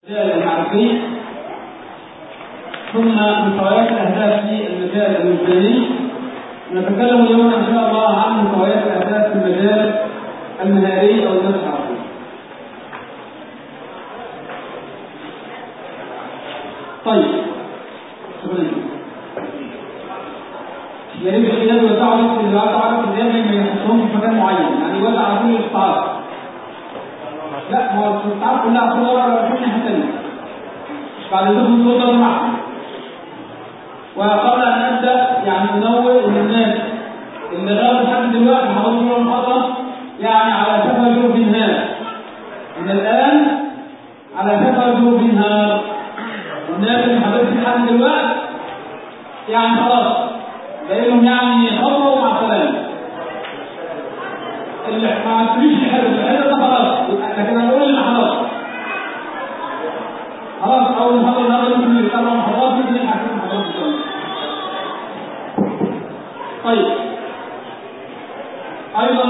المعرفي ثم مستويات الاهداف في المجال الوجداني نتكلم اليوم ان شاء الله عن مستويات الاهداف في المجال المهاري او المدى العربي طيب شكرا يا ريت الخلاف يوزعوا نفس اللي بعد عرف الرياض ما يحطهم في مكان معين يعني يوزع على كل القطاعات لا ما هو القطاعات كلها صور في ناحيه ثانيه بعد ذلك صوت معكم وقبل ان نبدا يعني ننوه ان الناس اللي غابوا لحد دلوقتي حضروا المحاضره يعني على شفا جروب النهار من الان على شفا جروب النهار الناس اللي حضرت لحد دلوقتي يعني خلاص بقيهم يعني خطوه مع السلامه اللي ما عملتليش الحلو الحلو ده خلاص لكن هنقول اللي خلاص خلاص اول محاضره النهارده ممكن يطلعوا محاضرات ممكن نلحق في محاضرات ان طيب ايضا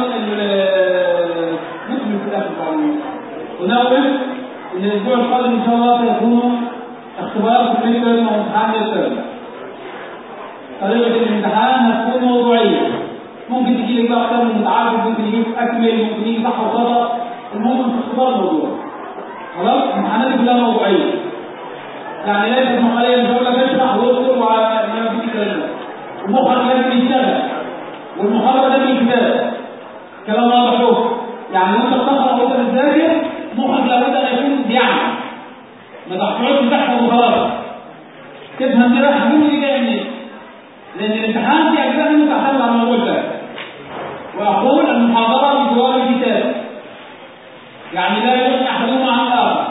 نكمل في الاخر بعد ونوه ان الاسبوع القادم ان شاء الله سيكون اختبار في الميدترم وامتحان ميدترم طريقه الامتحان هتكون موضوعيه ممكن تجي لك بقى اكتر من متعارف ممكن يجيب اكمل ممكن يجي صح وخطا المهم في اختبار موضوع خلاص امتحانات كلها موضوعيه يعني لازم مقاليه مش هقول لك اشرح واذكر وما فيش الكلام ده ومخك لازم يشتغل والمحاضره ده من كتاب كلام واضح له يعني وانت بتقرا وانت بتذاكر مخك لابد ان يكون بيعمل ما تقعدش تحفظ وخلاص تفهم كده الحلول دي جايه منين لان الامتحان في اجزاء منه تعتمد على الموضوع ده واقول المحاضره بجوار الكتاب يعني لا يغني احدهما عن الاخر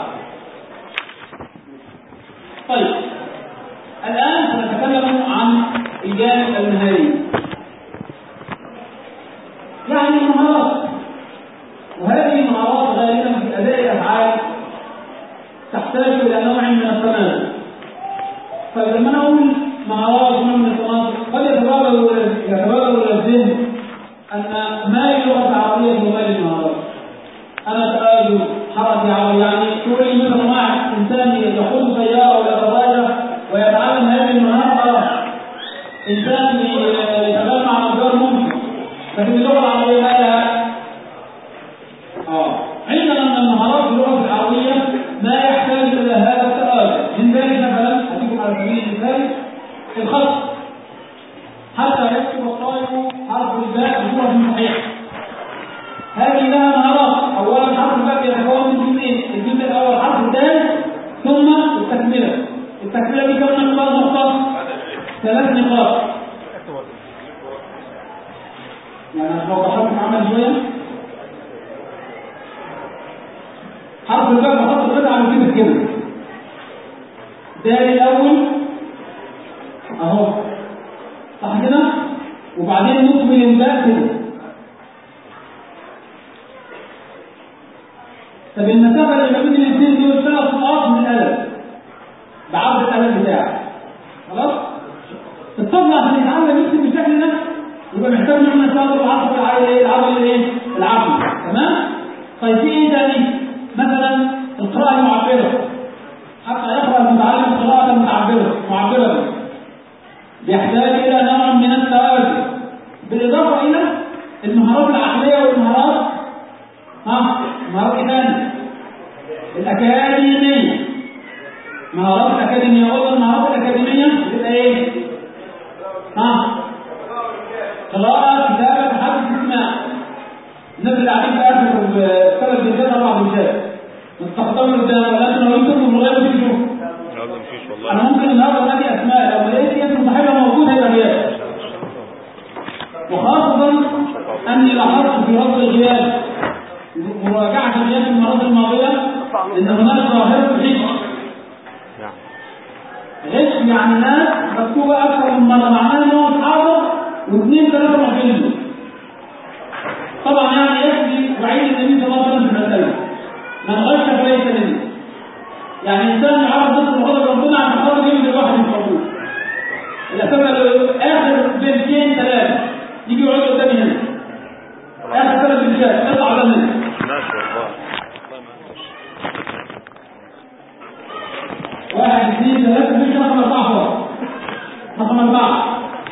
طيب الان سنتكلم عن الجانب المهاري يعني المهارات وهذه المهارات غالبا في اداء الافعال تحتاج الى نوع من التمازن فلما انا اقول مهارات نوع من التمازن قد يتبادر يتبادر الى الذهن ان ما هي اللغه العربيه في هذه المهارات انا تآجل حركه عربيه يعني تقول لي مثلا واحد انسان يقود سياره ولا دراجه ويتعلم هذه المهاره اه انسان يتعلم مع نجار ممكن لكن اللغه العربيه ما لها اه عندنا من المهارات في اللغه العربيه ما يحتاج الى هذا التآجل من ذلك مثلا اديكم على سبيل المثال الخط حتى يكتب الطالب حرف الباء بصوره صحيحه هذه لها مهارات اولا حرف الباء يتكون من جزئين الجزء الاول حرف الدال ثم التكمله التكمله دي كم نقاط نقطه ثلاث نقاط يعني لو بحرف عمل شويه حرف الباء بحط القطعه على كده كده الدال الاول اهو صح كده وبعدين نكمل الباء كده طب المسافه اللي ما بين الاثنين دول ثلاث نقاط من القلم بعرض القلم بتاعك خلاص الطفل عشان يتعلم يكتب بالشكل ده يبقى محتاج نوع من التعلم العصبي العقلي العقلي الايه؟ العقلي تمام؟ طيب في ايه تاني؟ مثلا القراءه المعبره حتى يقرا المتعلم قراءه معبره معبره يحتاج الى نوع من التوازن بالاضافه الى المهارات العقليه والمهارات ها مهارات ثانيه الاكاديميه مهارات الاكاديميه ايضا المهارات الاكاديميه بتبقى ايه ها قراءه كتابه حفظ اسماء الناس اللي قاعدين في اخر ثلاث بنتات اربع بنتات مستقطعين قدام ولكن لو انتم من غير تشوفوا انا ممكن النهارده الاقي اسماء لو لقيت اسم صاحبها موجود هيبقى غياب وخاصه اني لاحظت في رصد الغياب مراجعه الغياب في المرات الماضيه ان هناك ظاهره غش غش يعني ناس مكتوبه اكثر من مره معناها ان هو حاضر واثنين ثلاثه ما فهموا طبعا يعني يكفي وعيد النبي صلى الله عليه وسلم في المساله من غش فليس منه يعني انسان يعرف نص الغضب ربنا عشان خاطر يجي الواحد مش موجود الاسئله اخر بنتين ثلاثه يجي يقعدوا قدامي هنا اخر ثلاث بنتات اطلع قدام هنا ما شاء الله اثنين ثلاثة مش رقم أربعة فوق رقم أربعة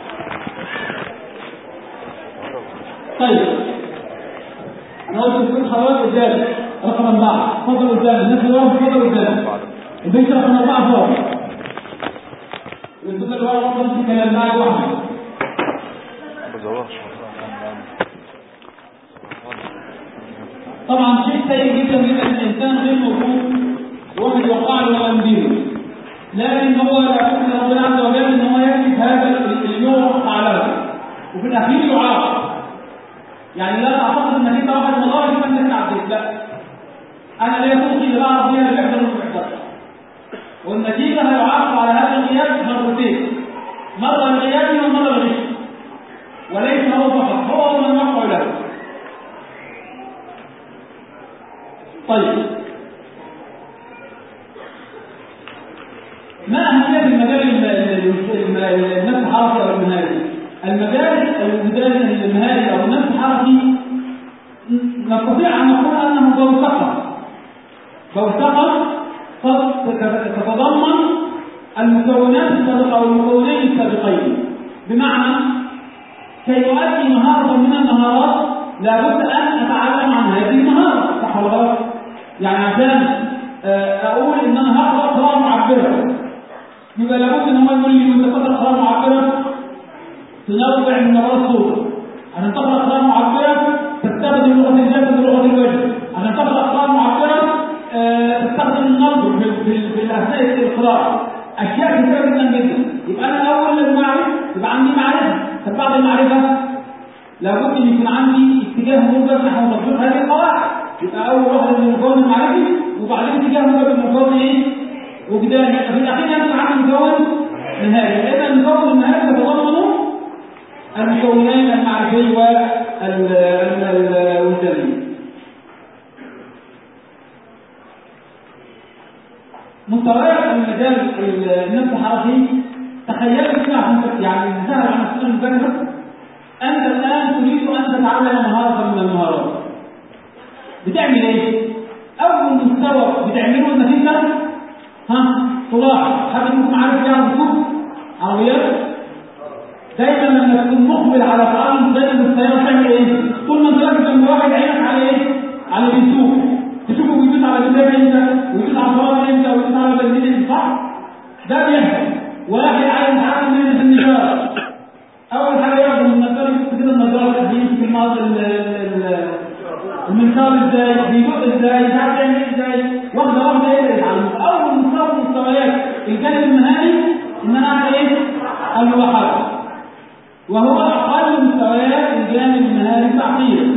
طيب أنا قلت كل خطوات قدامي رقم أربعة اتفضل قدامي الناس اللي ورا اتفضل قدامي البيت رقم أربعة فوق والبيت اللي ورا برضه نفس الكلام معاك واحد طبعا شيء سيء جدا جدا ان الانسان غير موجود وواحد يوقع له ولا يمدينه لكن هو يقول ربنا عز وجل ان هو يكتب هذا اليوم اعلامه وفي الاخير يعاقب يعني لا تعتقد انك انت واحد من الله يبقى انت عديت لا انا لا توصي اللي بعرف بيها اللي بيحصل وما بيحصلش والنتيجه هيعاقب على هذا الغياب مرتين مره الغيابي ومره الغش وليس هو فقط هو ومن وقع له طيب ما أهمية المجال النفس الحركي أو المهاري؟ المجال الوجداني المهاري أو النفس الحركي نستطيع أن نقول أنه بوثقة بوثقة تتضمن المكونات السابقة أو المكونين السابقين بمعنى كي أؤدي مهارة من المهارات لابد أن أتعلم عن هذه المهارة صح ولا غلط؟ يعني عشان أقول إن أنا هقرأ قراءة معبرة يبقى لابد ان هو يقول لي وانت تقرا قراءه معبره تنوع من نبرات الصوت عشان تقرا قراءه معبره تستخدم لغه الجسد ولغه الوجه عشان تقرا قراءه معبره آه تستخدم النظر في, في, في اثناء القراءه اشياء كثيره جدا جدا يبقى انا اول لما اعرف يبقى عندي معرفه طب بعد المعرفه لابد ان يكون عندي اتجاه موجب نحو تطبيق هذه القواعد يبقى اول واحده من المكون المعرفي وبعدين اتجاه موجب المكون ايه؟ وجداني في الاخير ينتج عن المكون النهائي لان المكون النهائي يتضمن المكونين المعرفي والوجداني مستويات المجال النفس الحركي تخيلت كده عشان يعني انتهى عن السنه المجرده انت الان تريد ان تتعلم مهاره من المهارات بتعمل ايه؟ اول مستوى بتعمله انك انت ها تلاحظ حد منكم عارف يعني ركوب عربيات دايما لما تكون مقبل على تعلم دايما السياره تعمل ايه؟ طول ما انت راكب جنب واحد عينك على ايه؟ على اللي بيسوق تشوفه بيدوس على الباب امتى ويدوس على الفرامل امتى ويدوس على البنزين امتى صح؟ ده بيحصل واحد عايز يتعلم منه النجاره اول حاجه ياخد من النجار يمسك كده النجار بيمسك الماضي المنشار ازاي بيدق ازاي مش عارف يعمل ازاي واحده واحده يقدر يتعلم اول مستوى من مستويات الجانب المهني ان انا اعمل ايه؟ الوحده وهو اقل مستويات الجانب المهني التعقيد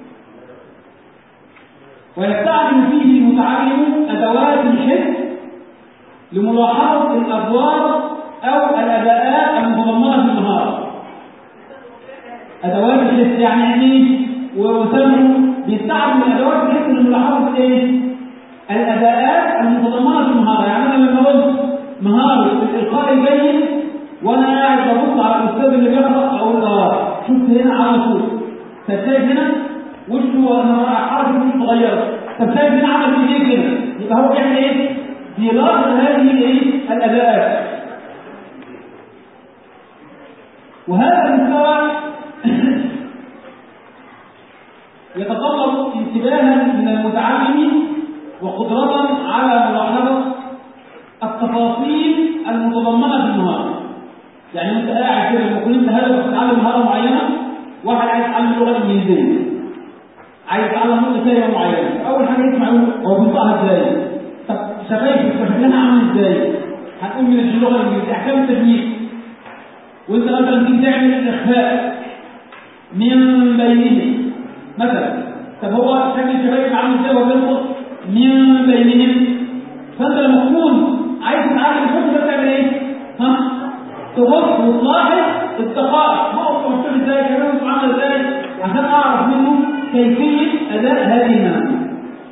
ويستعمل فيه المتعلم ادوات الحس لملاحظه الادوار او الاداءات المتضمنه في المهاره ادوات الحس يعني ايه وسموا بيستعمل ادوات الحس لملاحظه ايه الاداءات المتضمنه في المهاره يعني انا لما قلت مهاره الالقاء الجيد وانا قاعد ببص على الاستاذ اللي بيقرا اقول اه شفت هنا على طول طب شايف هنا وشه حركه مش صغيره طب شايف هنا عمل ايديه كده يبقى هو بيعمل ايه؟ بيلاحظ هذه الايه؟ الاداءات وهذا المستوى يتطلب انتباها من المتعلم وقدرة على ملاحظة التفاصيل المتضمنة في المهارة. يعني انت قاعد كده لما كنت هدفك تتعلم مهارة معينة واحد عايز يتعلم اللغة الإنجليزية. عايز يتعلم لغة كلمة معينة، أول حاجة يسمع يقول هو بينطقها ازاي؟ طب شفايفك شكلها عامل ازاي؟ هنقول من اللغة الإنجليزية أحكام التجويد. وانت مثلا تيجي تعمل الإخفاء من بينهم مثلا طب هو شكل الشباب عامل ازاي وهو بينطق من بينهم فانت لما تكون عايز تتعلم الحكم ده تعمل ايه؟ ها؟ تبص وتلاحظ الدقائق نقط مكتوب ازاي كلامه عامل ازاي عشان اعرف منه كيفيه اداء هذه المهام.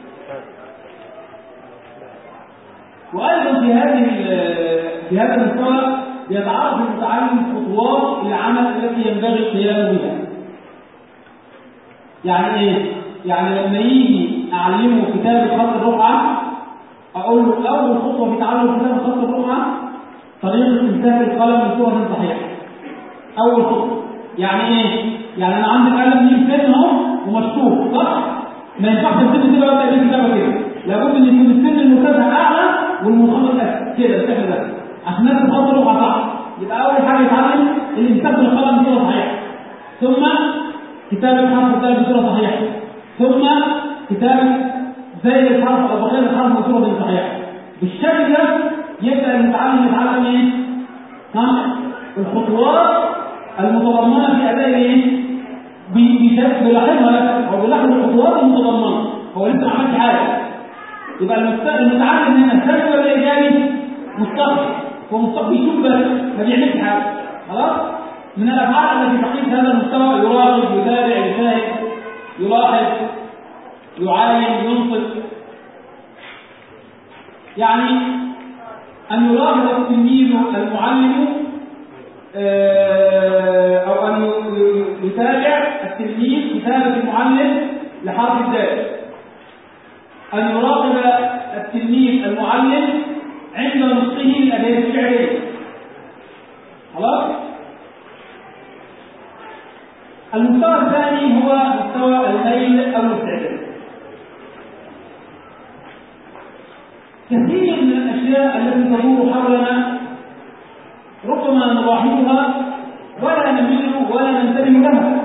وايضا في هذه في هذا المستوى يتعرف المتعلم خطوات العمل التي ينبغي القيام بها. يعني ايه؟ يعني لما يجي اعلمه كتاب خط الرقعه اقول له اول خطوه في تعلم كتاب الخط الرقعه طريقه امساك القلم بصوره صحيحه اول خطوه يعني ايه يعني انا عندي قلم ليه سن اهو ومشطوب صح ما ينفعش السن كده وابدا الكتابه كده لابد ان يكون السن المرتفع اعلى والمنخفض اسفل كده بالشكل ده عشان الناس تخط الرقعه صح يبقى اول حاجه يتعلم الامساك بالقلم بصوره صحيحه ثم كتابه حرف الدال بصوره صحيحه ثم كتابه زي الحرف او بقيه الحرف بصوره صحيحه بالشكل ده يبدا المتعلم يتعلم ايه؟ ها؟ الخطوات المتضمنه في اداء ايه؟ بيلاحظها لك او بيلاحظ الخطوات المتضمنه هو لسه ما عملش حاجه يبقى المتعلم هنا سلبي ولا ايجابي؟ مستقبل هو مستقبل يشوف بس ما بيعملش حاجه خلاص؟ من الافعال التي تقيس هذا المستوى يراقب يتابع يشاهد يلاحظ يعاين ينصت يعني أن يلاحظ التلميذ المعلم أو أن يتابع التلميذ كتابة المعلم لحرف الدال أن يراقب التلميذ المعلم عند نطقه للأداة الشعرية خلاص؟ المستوى الثاني هو مستوى الميل أو الاستعداد كثير من الأشياء التي تدور حولنا ربما نلاحظها ولا نمل ولا ننتبه لها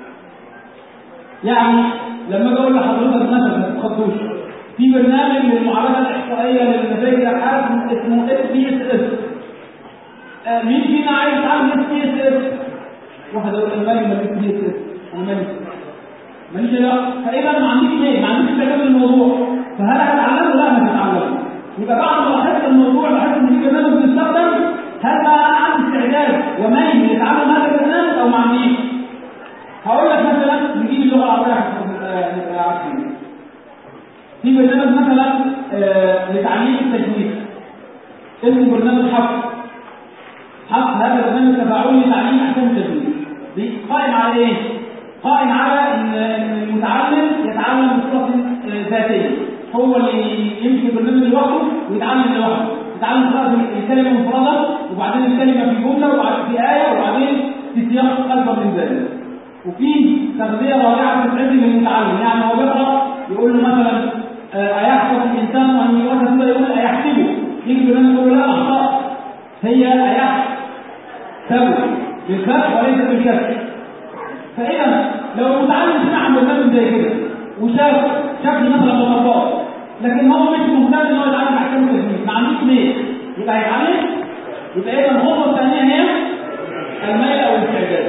يعني لما اجي اقول لحضرتك مثلا ما تتخضوش في برنامج للمعالجه الاحصائيه للنتائج الابحاث اسمه اس بي اس اس مين فينا عايز يتعلم اس بي اس اس؟ واحد يقول انا مالي مالي اس بي اس اس انا مالي ماليش لا فاذا ما عنديش ليه ما عنديش استعداد للموضوع فهل هتعلمه؟ لا ما تتعلمه يبقى بعد ما لاحظت الموضوع لاحظت ان في برنامج بيستخدم هل بقى انا عندي استعداد وميل يتعلم هذا البرنامج او ما عنديش؟ هقول لك مثلا نجيب اللغه العربيه نبقى عارفين في برنامج مثلا آه لتعليم التجويد اسمه برنامج حفظ حفظ هذا البرنامج تفاعلي لتعليم احكام التجويد قائم على ايه؟ قائم على ان المتعلم يتعلم بصوره ذاتيه هو اللي يمشي البرنامج لوحده ويتعلم لوحده يتعلم قراءة الكلمة مفردة وبعدين الكلمة في جملة وبعدين في آية وبعدين في سياق أكبر من ذلك وفي تغذية رائعة بتتعزم للمتعلم يعني هو بيقرأ يقول له مثلا أيحسب الإنسان أن يراد كده يقول أيحسبه يجي البرنامج يقول له لا أخطأ هي أيحسب بالفتح وليس بالكسر فإذا لو المتعلم سمع عن برنامج زي كده وشاف شكل مثلا مطبات لكن هو مش مهتم ان هو يتعلم احكام التجويد ما عندوش ليه يبقى هيتعلم يبقى اذا الخطوه الثانيه هي الميل او الاستعداد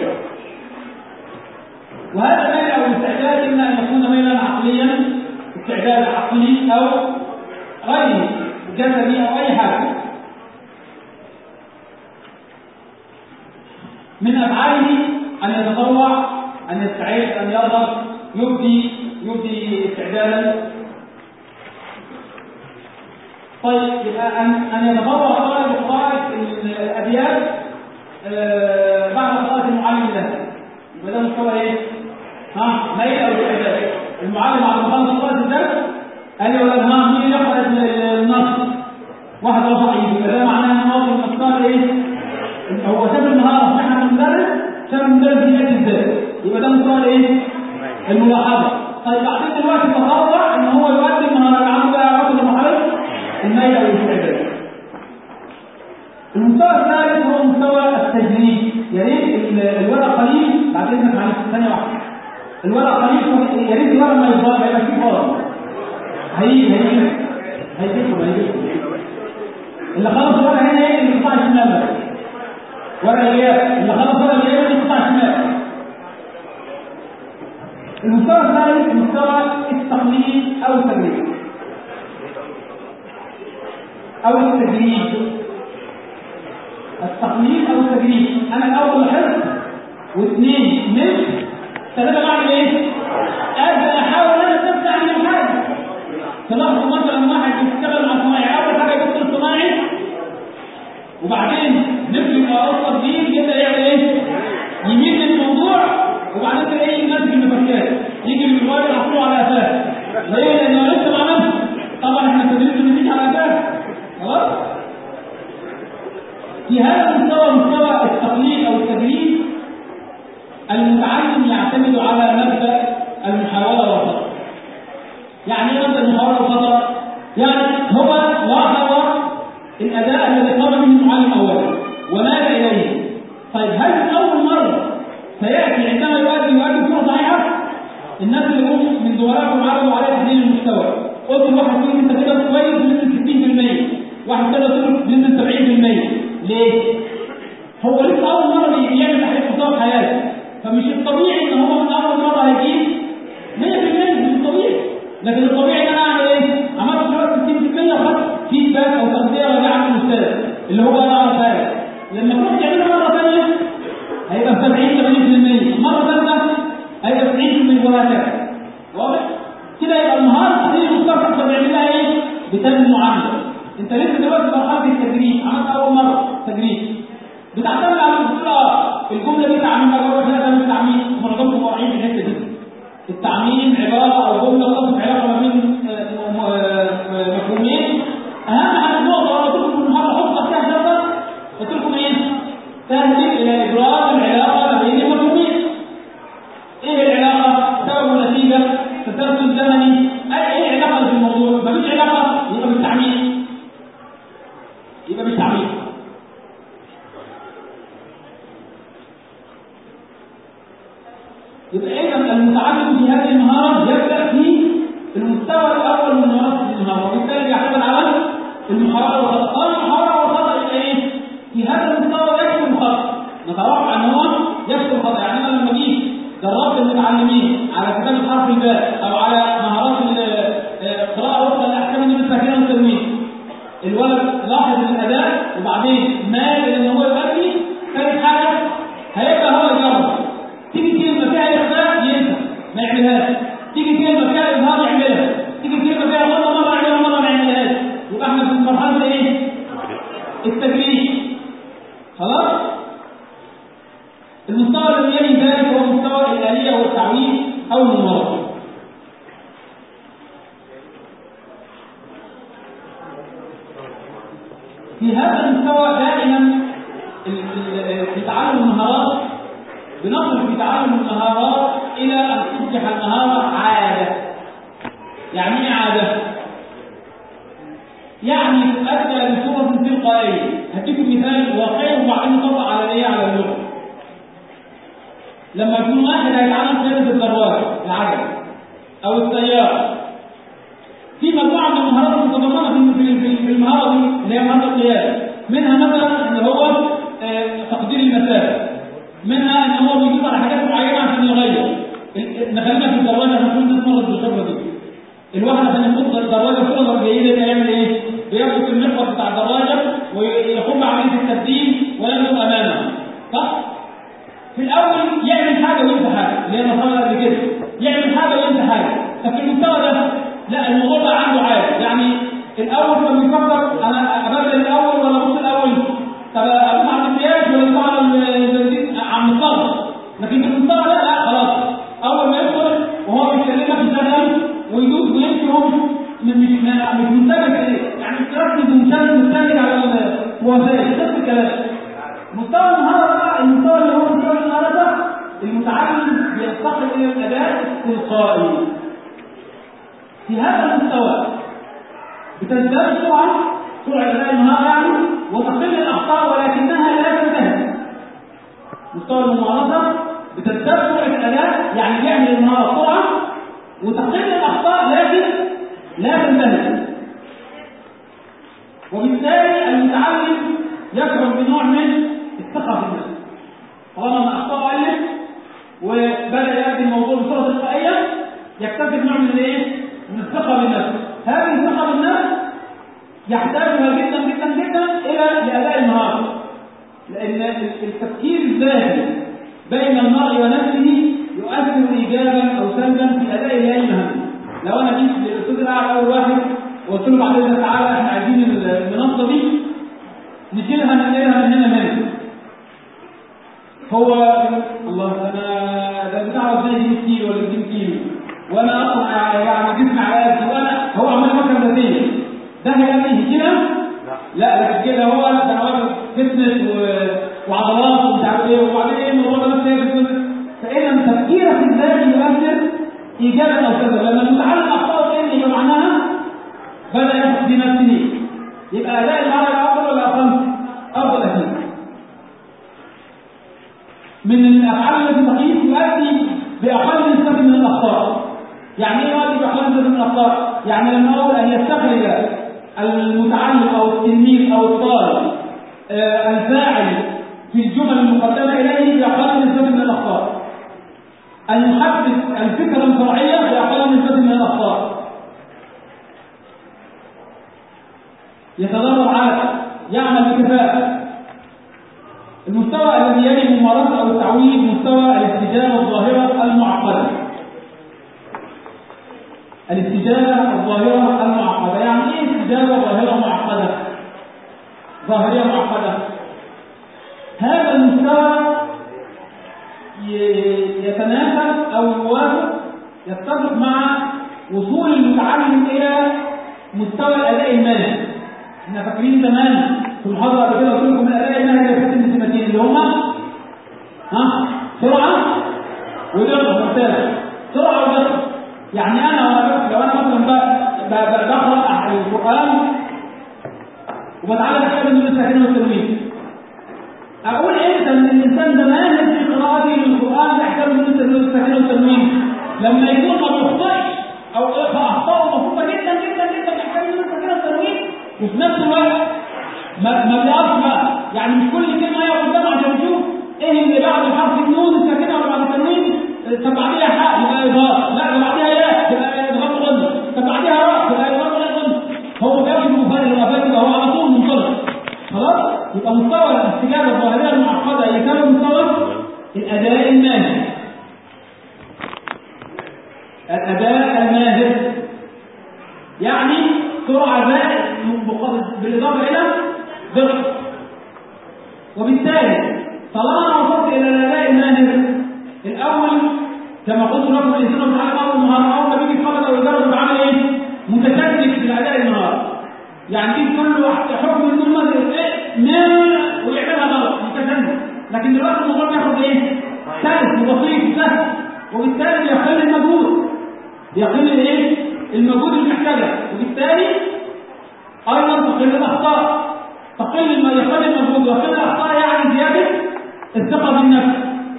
وهذا الميل او الاستعداد اما ان يكون ميلا عقليا استعداد عقلي او غير جسدي او اي حاجه من افعاله ان يتطوع ان يستعد ان يرغب يبدي يبدي استعدادا طيب يبقى ان ان يتطوع طالب قراءه الابيات آه بعد قراءه المعلم له يبقى ده مستوى ايه؟ ها ميل او استعداد المعلم بعد ما خلص قراءه الدرس قال له ها مين يقرا النص واحد رفع ايده يبقى ده معناه ان هو في المسار ايه؟ هو شاف النهارده احنا المدرس شاف المدرس بيأدي ازاي يبقى ده مستوى ايه؟ الملاحظه طيب بعدين دلوقتي تطوع ان هو يؤدي النهارده عنده بقى وصل لمرحله الميل او الاستعداد المستوى الثالث هو مستوى التجريد يا ريت الورق قليل بعد اذنك معلش ثانيه واحده الورق قليل يا ريت الورق ما يفضل ما يبقاش فيه فاضي هيجي هيجي هيجيكم هيجيكم اللي خلص ورق هنا ايه اللي قطع الشمال ورق الياء اللي خلص ورق الياء اللي قطع الشمال المستوى الثالث مستوى التقليد او التجريد او التجريد التقليد او التجريد انا الاول حفظ واثنين مثل ثلاثه بعمل ايه؟ ابدا احاول انا نفسي اعمل حاجه تلاحظوا مثلا واحد بيشتغل مع صناعي اول حاجه يبص الصناعي وبعدين نبدا اوصل بيه يبدا يعمل ايه؟ يميل للموضوع وبعدين تلاقيه ماسك المفكات يجي من الوالد يحطوه على اساس ليه؟ لانه لسه ما عملش طبعا احنا تدريس المسيح على اساس في هذا المستوى مستوى التقليد او التدريب المتعلم يعتمد على مبدا المحاوله والخطا يعني ايه مبدا المحاوله والخطا يعني هو لاحظ الاداء الذي قام به المعلم اولا ومال اليه طيب هل من اول مره سياتي عندما يؤدي يؤدي بصوره صحيحه الناس اللي هم من زملائكم عرضوا عليه تحليل المستوى قلت لواحد فيهم انت كده كويس بنسبه 60% واحد كده بنسبه 70% ليه؟ هو لسه اول مره يعمل تحليل مستوى في حياته فمش الطبيعي ان هو من اول مره هيجيب 100% مش الطبيعي لكن الطبيعي ان انا اعمل ايه؟ عملت دلوقتي 60% وخدت فيدباك او تغذيه راجعه من الاستاذ اللي هو انا عملتها لما تروح تعملها مره ثانيه هيبقى 70 80% مره ثالثه هيبقى 90% وهكذا واضح؟ كده يبقى المهاره تحليل المستوى انت بتعملها ايه؟ بتنمو عندك انت لسه دلوقتي في مرحله التدريب عملت اول مره تدريب بتعتمد على الدكتور اه الجمله دي تعميم اجرب لا ده مش تعميم معظمكم واقعين في الحته دي التعميم عباره او جمله تصف علاقه ما بين مفهومين اهم حاجه النقطه وانا قلت لكم المحاضره حط تحتها شرطه قلت لكم ايه؟ تهدف الى ابراز العلاقه ما بين المفهومين ايه العلاقه؟ سبب ونتيجه تسلسل زمني اي ايه العلاقه في الموضوع؟ مفيش علاقه يبقى مش تعميم يبقى مش تعميم يبقى اذا المتعلم في هذه المهاره يبدا في المستوى الاول من مهارات المهاره وبالتالي يعتمد على المحاوله والخطا قال المحاوله والخطا يبقى ايه؟ في هذا المستوى يكفي الخطا نتوقع ان هو يكفي الخطا يعني انا لما جيت دربت المتعلمين على كتابه حرف الباء او على مهارات القراءه وفقا لاحكام النبي الساكنه والتنوين الولد لاحظ الاداء وبعدين مال الى ان هو يؤدي ثالث حاجه هيبقى هو يجرب تيجي كلمه فيها اخفاء ينسى ما يعملهاش تيجي كلمه فيها اظهار يعملها تيجي كلمه فيها غلطه مره يعملها مره ما يعملهاش يبقى احنا في مرحله ايه؟ التدريب خلاص؟ المستوى الذي يلي ذلك هو مستوى الآلية والتعويض أو الممارسة. في هذا المستوى دائما في تعلم المهارات بنصل في تعلم المهارات إلى أن تصبح المهارة عادة. يعني إيه عادة؟ يعني تؤدى بصورة تلقائية. هديكم مثال واقعي وبعدين نطبق على إيه على اللغة. لما يكون واحد هيتعلم قيادة الدراجة العجل أو السيارة في مجموعة من المهارات المتضمنة في في في المهارة دي اللي هي مهارة القيادة منها مثلا إن هو آه تقدير المسافة منها إن هو بيجيب على حاجات معينة عشان يغير نخلينا في الدراجة عشان كل الناس مرت بالخبرة دي الواحد عشان يخوض الدراجة صورة جيدة يعمل إيه؟ بياخد المحور بتاع الدراجة ويقوم بعملية التبديل وينظر أمامه صح؟ في الاول يعمل حاجه وينسى حاجه اللي هي نصارى قبل كده يعمل حاجه وينسى حاجه طب في المستوى ده لا الموضوع بقى عنده عادي يعني الاول كان بيفكر انا ابدل الاول ولا ابص الاول طب ابص على المكياج ولا ابص على البنزين على المصطلح لكن في المستوى ده لا خلاص اول ما يدخل وهو بيكلمك يشغل ويدوس ويمشي وهو مش مش مش منتبه ايه يعني مش مركز ومشغل مستند على الوسائل نفس الكلام مستوى المهارة بقى المستوى اللي هو مستوى المهارة ده المتعلم بينتقل إلى الأداء التلقائي في هذا المستوى بتزداد سرعة سرعة أداء المهارة يعني وتقل الأخطاء ولكنها لا تنتهي مستوى الممارسة بتزداد سرعة الأداء يعني بيعمل المهارة بسرعة وتقل الأخطاء لكن لا تنتهي وبالتالي المتعلم يشعر بنوع من الثقة في النفس طالما ان اخطاء قلت وبدا ياتي الموضوع بصوره تلقائيه يكتسب نوع من الايه؟ من الثقه بالنفس هذه الثقه بالنفس يحتاجها جدا جدا جدا الى لاداء المهاره لان التفكير الذاتي بين المرء ونفسه يؤثر ايجابا او سلبا في اداء هذه المهمه لو انا جيت للاستاذ الاعلى اول واحد وقلت له بعد اذنك تعالى احنا عايزين المنصه دي نشيلها ننقلها من هنا لهنا هو الله انا ده بتاع ازاي 100 كيلو ولا 200 كيلو وانا اصلا يعني جسمي على قد وانا هو عمال يفكر ذاتيا ده هيعمل كده؟ لا لكن كده هو ده انا واخد فتنس وعضلات ومش عارف ايه وبعدين ايه الموضوع ده بس فاذا تفكيرك الذاتي يؤثر ايجابا او سلبا لما المتعلم اخطاه فين يبقى معناها بدا ياخد في نفسه يبقى اداء المعنى افضل ولا اقل؟ افضل اكيد من الافعال التي تقيس يؤدي باقل نسبه من الاخطاء يعني ايه يؤدي باقل نسبه من الاخطاء؟ يعني لما اقول ان يستخرج المتعلم او التلميذ او الطالب آه الفاعل في الجمل المقدمه اليه باقل نسبه من الاخطاء ان يحدد الفكره الفرعيه باقل نسبه من الاخطاء يتدرب على يعمل بكفاءه المستوى الذي يلي الممارسه او التعويض مستوى الاستجابه الظاهره المعقده الاستجابه الظاهره المعقده يعني ايه استجابه ظاهره معقده ظاهريه معقده هذا المستوى يتناسب او يوافق يتفق مع وصول المتعلم الى مستوى الاداء المالي احنا فاكرين زمان في المحاضره قبل كده قلت لكم الاداء المالي ده كانت السمتين اللي هما ها سرعه ودقه ممتازه سرعه ودقه يعني انا وانا لو انا مثلا بقرا القران وبتعلم احكام النون الساكنه والتنوين اقول امتى ان الانسان ده ماهر في قراءته للقران باحكام النون الساكنه والتنوين لما يكون ما بيخطئش او اخطاءه بسيطه جدا جدا جدا في احكام النون الساكنه والتنوين وفي نفس الوقت ما ما بيقفش بقى يعني مش كل كلمه هي قدامه عشان يشوف ايه اللي بعد حرف النون الساكنه ولا بعد التنوين طب بعديها حاء يبقى اظهار لا ده بعديها ياء يبقى ادغام غنى طب بعديها راء يبقى ادغام غنى هو جاب المفرد الغفاء يبقى هو على طول منطلق خلاص يبقى مستوى الاستجابه الظاهريه المعقده يساوي مستوى الاداء الماهر الاداء الماهر يعني سرعه زائد بالاضافه الى دقه وبالتالي طالما وصلت الى الاداء الماهر الاول كما قلت لكم الانسان بتعلم اول النهار اول ما بيجي يتخبط او يجرب بعمل ايه؟ متشكك في الاداء النهار يعني دي كل حكم النوم نام ويعملها غلط متشنج لكن دلوقتي الموضوع بياخد ايه؟ سهل وبسيط سهل وبالتالي بيقل المجهود بيقل الايه؟ المجهود اللي محتاجه وبالتالي ايضا تقل الاخطاء تقل ما يقل المجهود ويقل الاخطاء يعني زياده الثقه بالنفس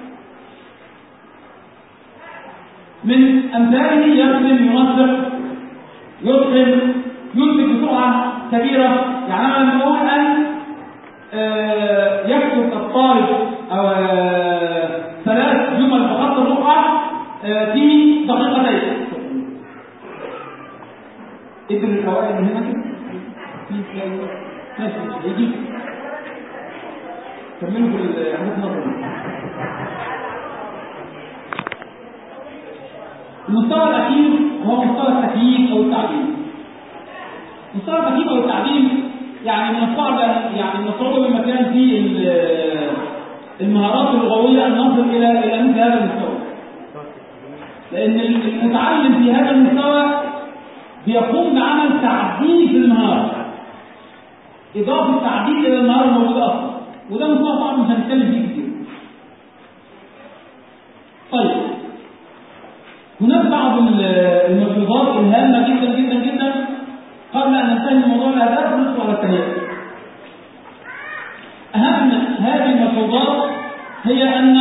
من امثاله يرسم ينسق يتقن ينتج بسرعه كبيره يعني انا لما اقول ان آه يكتب الطالب او آه ثلاث جمل بخط الرقعه آه في دقيقتين ادري الاوائل من هنا كده في ماشي هيجي كملوا بالحاجات نظري المستوى الاخير هو مستوى التكييف او التعليم مستوى التكييف او التعليم يعني من الصعب يعني من الصعوبه بمكان في المهارات اللغويه ان نصل الى الى مثل هذا المستوى لان المتعلم في هذا المستوى بيقوم بعمل تعديل في المهاره اضافه تعديل الى المهاره الموجوده اصلا وده مستوى صعب مش هنتكلم فيه كتير طيب هناك بعض الملحوظات الهامه جدا جدا جدا قبل ان ننتهي من موضوع الاهداف وندخل على التهيئه. اهم هذه الملحوظات هي ان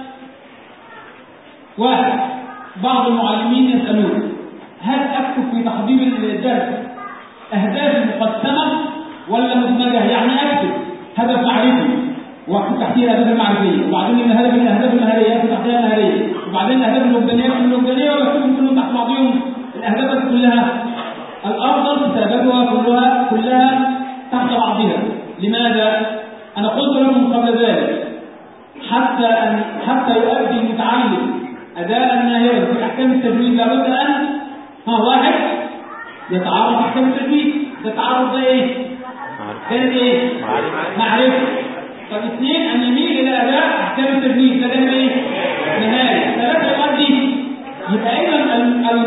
واحد بعض المعلمين يسالون هل اكتب في تحضير الدرس اهداف مقسمه ولا مدمجه؟ يعني اكتب هدف معرفي واكتب تحتيه الاهداف المعرفيه وبعدين الهدف من الاهداف المهاريه اكتب تحتها المهاريه وبعدين الاهداف الوجدانيه من الوجدانيه واكتبهم كلهم تحت بعضهم الاهداف كلها الافضل كتابتها كلها كلها تحت بعضها لماذا انا قلت لكم قبل ذلك حتى ان حتى يؤدي المتعلم اداء ناهرا في احكام التجويد لابد ان ها واحد يتعرف احكام التجويد ده التعرف ده ايه؟ كانت ايه؟ معرفه طب اثنين ان يميل الى اداء احكام التجويد ده ده ايه؟ نهايه ثلاثه يؤدي يبقى اذا الهدف الواحد قد يتضمن المجالات الثلاثه. المجال الاول ان يؤدي المتعلم اداء ناهرا في احكام التجويد. المجال الثاني ان يميل الى اداء احكام التجويد. المجال الثالث ان يؤدي المتعلم اداء ناهرا في احكام التجويد.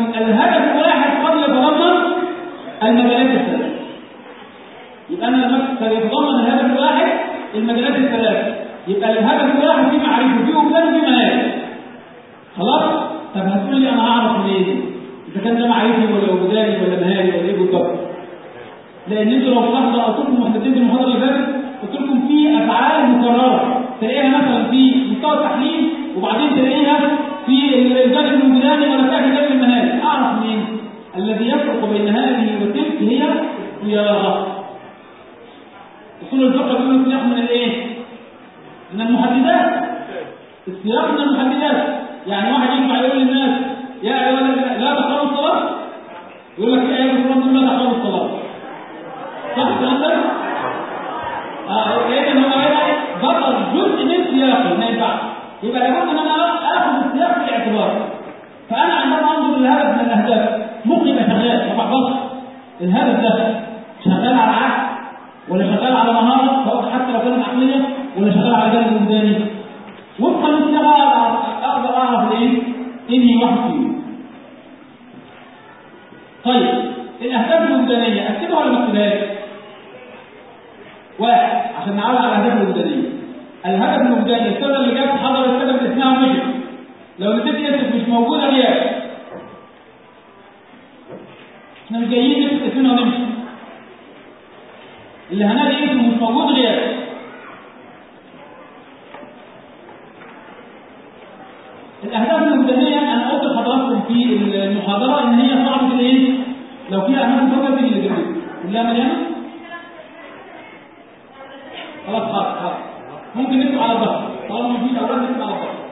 يبقى انا لما سيتضمن الهدف الواحد المجالات الثلاثه يبقى الهدف الواحد فيه معرفه فيه وجدان وفيه مهاري خلاص طب هتقول لي انا هعرف منين اذا كان ده معرفي ولا وجداني ولا مهاري ولا ايه بالظبط لان انتوا لو تلاحظوا قلت لكم محددين في المحاضره اللي فاتت قلت لكم في افعال مكرره تلاقيها مثلا في مستوى التحليل وبعدين تلاقيها في الجانب الوجداني ولا في الجانب المهاري اعرف منين الذي يفرق بين هذه وتلك هي الصياغه اصول الفقه بيقولوا السياق من الايه من المحددات السياق من المحددات يعني واحد ينفع يقول للناس يا ايها الذين لا تقربوا الصلاه يقول لك في ايه في القران لا تقربوا الصلاه صح الكلام ده؟ اه اذا هو هنا بطل جزء من سياقه ما ينفعش يبقى لابد ان انا اخذ السياق في الاعتبار فانا عندما انظر للهدف من الاهداف ممكن يبقى شغال ما بحفظش الهدف ده شغال على عقل ولا شغال على مهاره سواء حتى لو كانت عقليه ولا شغال على جانب وجداني وفقا للصياغه اقدر اعرف الايه؟ انهي واحد فيهم طيب الاهداف الوجدانيه اكتبها ولا ما اكتبهاش؟ واحد عشان نعود على الاهداف الوجدانيه الهدف الوجداني السنه اللي جت حضر السنه اللي اسمها ومشت لو نسيت اسمك مش موجوده غياب احنا مش جايين نمسك اسمنا ونمشي اللي هنادي اسمه مش موجود غياب الاهداف الوجدانيه انا قلت لحضراتكم في المحاضره ان هي صعبه الايه؟ لو فيها اهداف فوق تيجي اللي جنبك كلها مليانه؟ خلاص خلاص خلاص ممكن نكتب على الظهر طالما مفيش اوراق نكتب على الظهر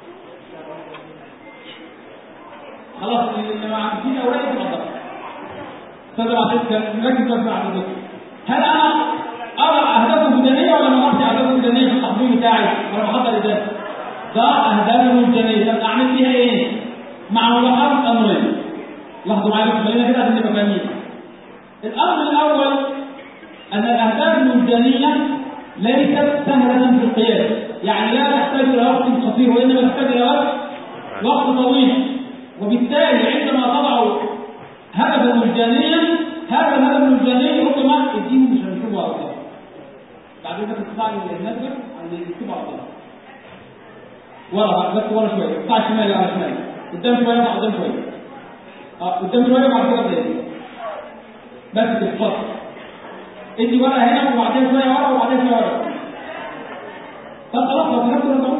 خلاص اللي ما عنديش اوراق يكتب على الظهر استاذ عبد نركز بس مع الدكتور هل انا اضع اهداف وجدانيه ولا ما اضعش اهداف وجدانيه في التحضير بتاعي ولا بحضر ازاي؟ ضع اهداف وجدانيه طب اعمل فيها ايه؟ مع ملاحظه امرين لاحظوا معايا بس خلينا كده عشان نبقى فاهمين الامر الاول ان الاهداف الوجدانيه ليست سهله في القياس يعني لا تحتاج الى وقت قصير وانما تحتاج الى وقت وقت طويل وبالتالي عندما تضع هدفا وجدانيا هذا الهدف الوجداني ربما الدين مش هنشوفه على الظهر بعد كده تطلع لي الناس عن يكتبوا على الظهر ورا بس ورا شويه اطلع شمال على شمال قدام شويه مع قدام شويه اه قدام شويه مع كده تاني بس كده اتفضل ادي ورقه هنا وبعدين شويه ورا وبعدين شويه ورا طب خلاص لو كتبت رقم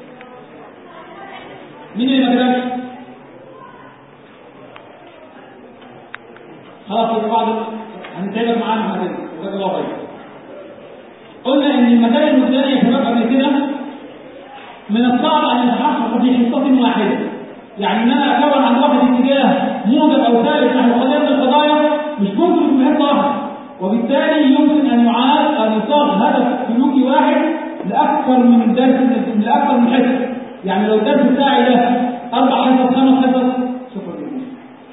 مين اللي ما كتبش؟ خلاص يبقى بعض هنتعبك معانا بعدين جزاك الله خير قلنا ان المكان الوجداني يا شباب قبل كده من الصعب ان يتحقق في حصه واحده يعني ان انا اكون عن واحد اتجاه موجب او ثالث نحو قضيه من القضايا مش كنت في حته واحده وبالتالي يمكن ان يعاد ان يصاغ هدف سلوكي واحد لاكثر من درس لاكثر من حصه يعني لو الدرس بتاعي ده اربع حصص خمس حصص شكرا جدا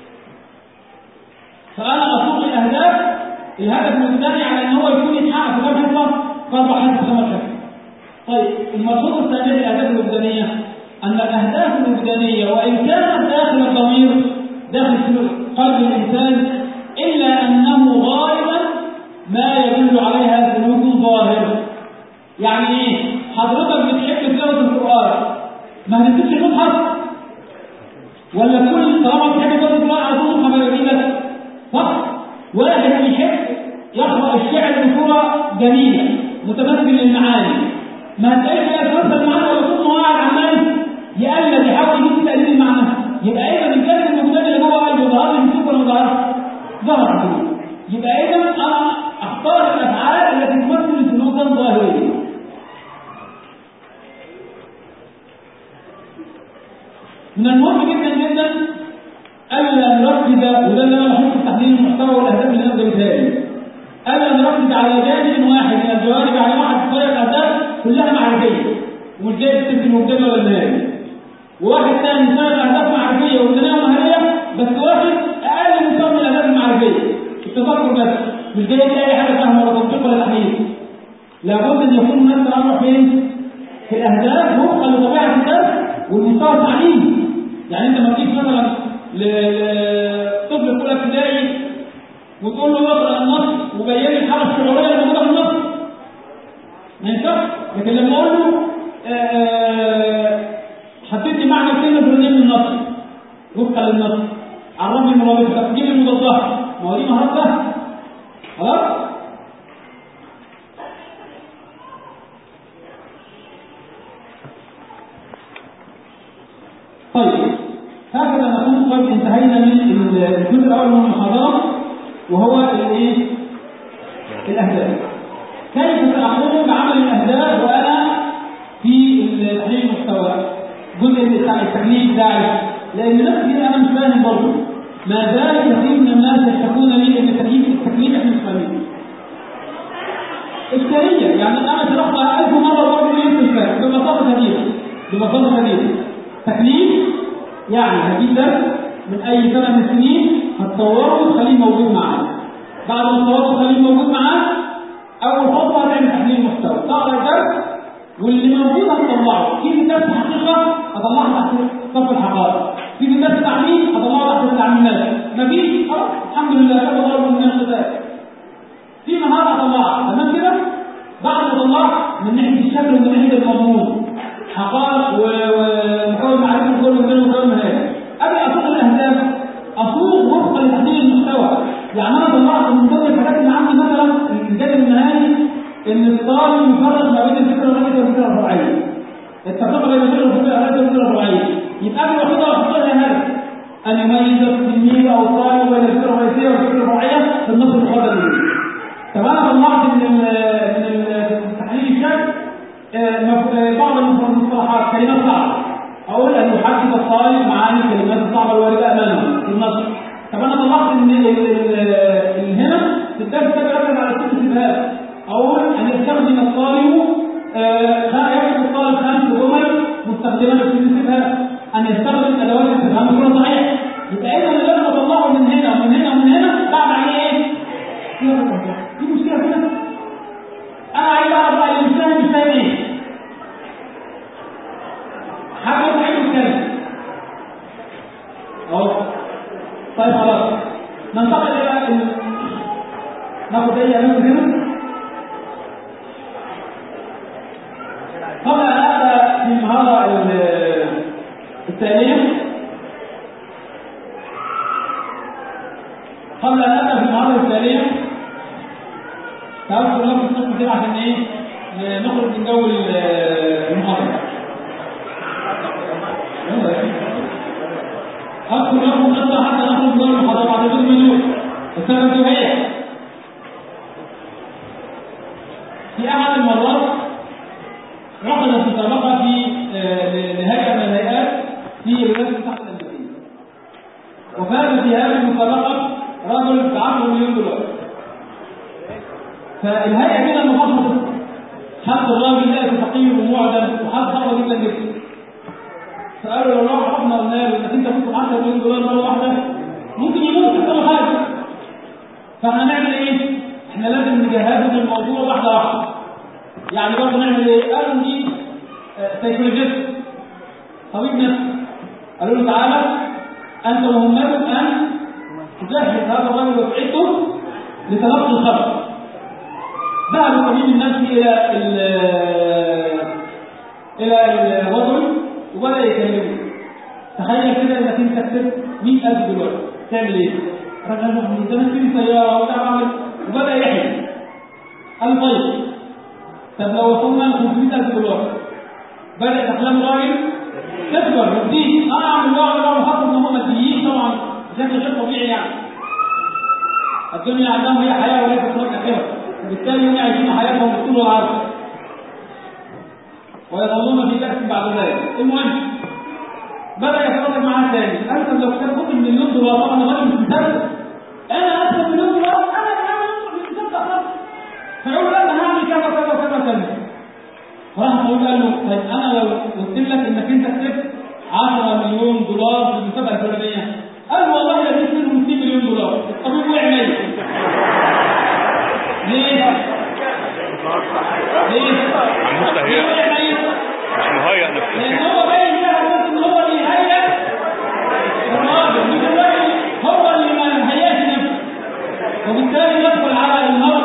فانا اصوغ الاهداف الهدف الوجداني على ان هو يكون يتحقق في كام حصه في اربع حصص خمس حصص طيب الملحوظ الثاني للاهداف الوجدانيه ان الاهداف الوجدانيه وان كانت داخل الضمير داخل قلب الانسان الا انه غالبا ما يدل عليها سلوك ظاهر يعني ايه حضرتك بتحب تلاوه القران ما هتكتبش المصحف ولا كل طالما بتحب تلاوه القران على طول المصحف لك صح واحد بيحب يقرا الشعر بصوره جميله متمثل للمعاني ما هتلاقيش لا يتمثل المعاني ولا طول ما هو قاعد عمال يقلد يحاول يجيب تقليد المعنى يبقى اذا من كلمه المجتمع اللي جوه قلبه ظهر لي نشوف ولا ظهر ظهر يبقى اذا انا اختار الافعال التي تمثل سلوكا ظاهريا من المهم جدا جدا الا نركز وده اللي انا بحط في تحليل المحتوى والاهداف اللي انا قلتها لي الا نركز على جانب واحد من الجوانب على واحد طريقه الاهداف كلها معرفيه ومش جاي تكتب المبتدئ ولا النهائي وواحد ثاني طريقه اهداف معرفيه ومبتدئه ومهاريه بس واخد اقل مستوى من الاهداف المعرفيه التذكر بس مش جاي تلاقي حاجه فاهمه ولا تطبيق ولا تحليل لابد ان يكون هناك تنوع فين؟ في الاهداف وفقا لطبيعه الدرس والمستوى التعليمي يعني انت ما تجيش مثلا لطفل في اولى ابتدائي وتقول له اقرا النص وبين لي الحاله الشعوريه اللي موجوده في النص ما ينفعش لكن لما اقول له حطيت لي معنى الكلمه الفلانيه من النص وفقا للنص عرفني المرادف تجيب المضادات ما هو دي مهارات سهله خلاص طيب هكذا نكون قد انتهينا من الجزء الاول من المحاضره وهو الايه الاهداف كيف ساقوم بعمل الاهداف وانا في تحليل المحتوى جزء التكليف بتاعي لان ناس كتير انا مش فاهم برضه ما زال كثير من الناس يشتكون لي ان التكليف التكليف احنا مش فاهمين اشكاليه يعني انا شرحتها ألف مره برضه ليه مش فاهم ببساطه شديده ببساطه شديده تكليف يعني هجيب درس من اي سنه من السنين هتصوره وتخليه موجود معاك بعد ما تصوره وتخليه موجود معاك اول خطوه هتعمل تحليل محتوى تقرا الدرس واللي موجود هتطلعه في درس حقيقه هطلعه تحت صف الحقائق في درس تعميم هطلعه تحت التعميمات مفيش خلاص الحمد لله كده ضرب من الناس في مهاره هطلعها تمام كده بعد ما طلعت من ناحيه الشكل ومن ناحيه المضمون حقائق ومكون معرفه كل من مكون هذا ابي اصوغ الاهداف اصوغ وفقا لتحديد المحتوى يعني انا طلعت من ضمن الحاجات اللي عندي مثلا الجانب النهائي ان الطالب يفرق ما بين الفكره الرئيسيه والفكره الفرعيه التفرقه بين الفكره الرئيسيه والفكره الفرعيه يبقى ابي واخدها واحطها لها هدف ان يميز التلميذ او الطالب بين الفكره الرئيسيه والفكره الفرعيه في النص المفضل منه طب انا طلعت من من التحليل الشكل بعض المصطلحات كلمات صعبه اقول ان يحدد الطالب معاني الكلمات الصعبه الوارده امامه في النص طب انا طلعت ان هنا في الدرس ده بيركز على ست استفهام اقول ان يستخدم الطالب يكتب الطالب خمس جمل مستخدمه في الاستفهام ان يستخدم ادوات الاستفهام بصوره صحيحه يبقى اذا اللي انا بطلعه من هنا ومن هنا ومن هنا بعد عليه ايه؟ دي مشكله كده انا عايز اعرف بقى اللي مش فاهم مش فاهم ايه حاجه تعيد الكلام اهو طيب خلاص ننتقل الى ال... ناخد اي امام هنا قبل ان ابدا في المهاره الثانيه قبل ان ابدا في المهاره الثانيه تعالوا لكم الصف كده عشان ايه نخرج من جو المحاضره أذكر لكم قصة حتى نخرج من المحاضرة بعد غير مليون السنة هي في أحد المرات رفضت مسابقة في لهيئة من الهيئات في الولايات المتحدة الأمريكية وفاز في هذه المسابقة رجل ب 10 مليون دولار فالهيئة كده المفاصلة حط الراجل ده فقير ومعدم وحط خطوة جدا جدا فقالوا لو لو عرفنا قلنا له انك انت كنت 10 مليون دولار مره واحده ممكن يموت يحصل حاجه فاحنا نعمل ايه؟ احنا لازم نجهزه الموضوع واحده واحده يعني برضه نعمل ايه؟ قالوا دي سيكولوجيست طبيب نفسي قالوا له تعالى انت مهمتك ان تجهز هذا الرجل وتعده لتلقي الخبر ذهب الطبيب النفسي الى الى الرجل وبدا يكلمه تخيل كده انك انت كسبت 100000 دولار تعمل ايه؟ راجل ده انا اشتري سياره وبتاع بعمل وبدا يحلم قال طيب طب لو وصلنا ل 500000 دولار بدات احلام الراجل تكبر وتزيد انا اعمل واعمل واعمل خاطر ان هم ماديين طبعا بشكل غير طبيعي يعني الدنيا عندهم هي حياه وليست هناك اخره وبالتالي هم يعيشون حياتهم بالطول والعرض ويظلون في كأس بعد ذلك المهم بدأ يتواصل معاه تاني أنت لو كان خد مليون دولار طبعا الراجل مش مصدق أنا أخد مليون دولار أنا أنا مش مصدق خالص فيقول أنا هعمل كذا كذا كذا كذا فراح الطبيب قال له طيب أنا لو قلت لك إنك أنت كسبت 10 مليون دولار في المسابقة الفلانية قال والله لا جبت منهم 200 مليون دولار الطبيب وقع ميت ليه؟ ليه؟ مستهيئ مش مهيئ نفسيا لان هو باين كده ان هو اللي هيئ الراجل مش الراجل هو اللي ما هيئش نفسه وبالتالي يدخل على المرء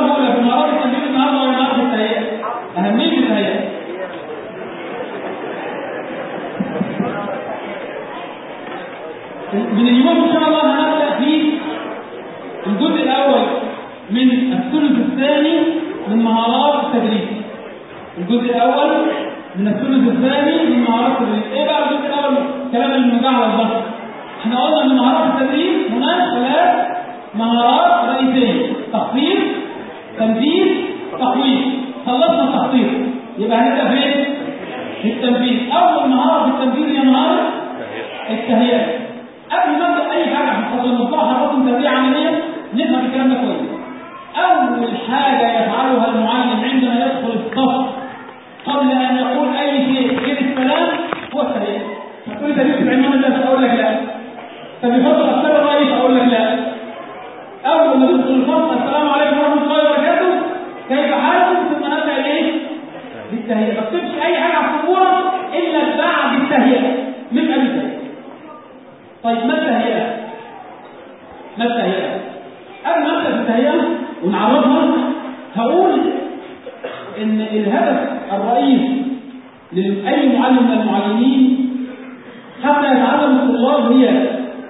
مهارات التدريس الجزء الاول من الثلث الثاني من مهارات التدريس ايه بقى الجزء الاول كلام المجعلص ده احنا قلنا ان مهارات التدريس هناك ثلاث مهارات رئيسيه تخطيط تنفيذ تحويل خلصنا التخطيط يبقى هنبدا فين في التنفيذ اول مهاره في التنفيذ هي مهاره التهيئه قبل ما ابدا اي حاجه عشان خاطر المصطلح الرقم تهيئه عمليه نفهم الكلام ده كويس اول حاجه يفعلها المعلم عندما يدخل الصف قبل ان يقول اي شيء غير السلام هو التهيئه هتقول لي تهيئه العنوان ده اقول لك لا طب يحط افكار الرئيس اقول لك لا اول ما تدخل الفصل السلام عليكم ورحمه الله وبركاته كيف حالكم ثم نبدا الايه بالتهيئه ما تكتبش اي حاجه على السبوره الا بعد التهيئه من قبل التهيئه طيب ما التهيئه ما التهيئه قبل ما ابدا بالتهيئه ونعرفها هقول ان الهدف الرئيسي لاي معلم من المعلمين حتى يتعلم الطلاب هي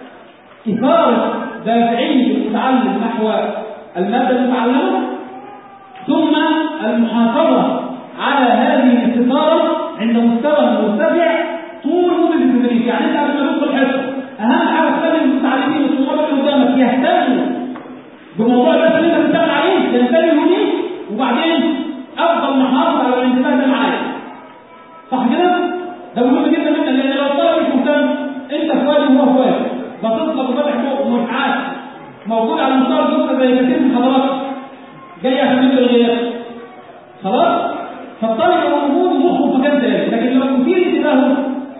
اثاره دافعيه المتعلم نحو الماده المتعلمه ثم المحافظه على هذه الاستثاره عند مستوى مرتفع طول مده التدريس يعني انت قبل ما تدخل حصه اهم حاجه تخلي المتعلمين والطلاب اللي قدامك يهتموا بموضوع الدرس اللي انت بتشتغل عليه ينتبهوا ليه وبعدين افضل محافظ على الانتباه ده معاك صح كده؟ ده مهم جدا جدا لان لو الطالب مش مهتم انت في وادي وهو في وادي بتطلق وفتح بوق ومش عارف موجود على مستوى الدكتور زي كثير من حضراتكم جاي عشان يبدا الغياب خلاص؟ فالطالب يبقى موجود ومخه في مكان تاني لكن لو مثير انتباهه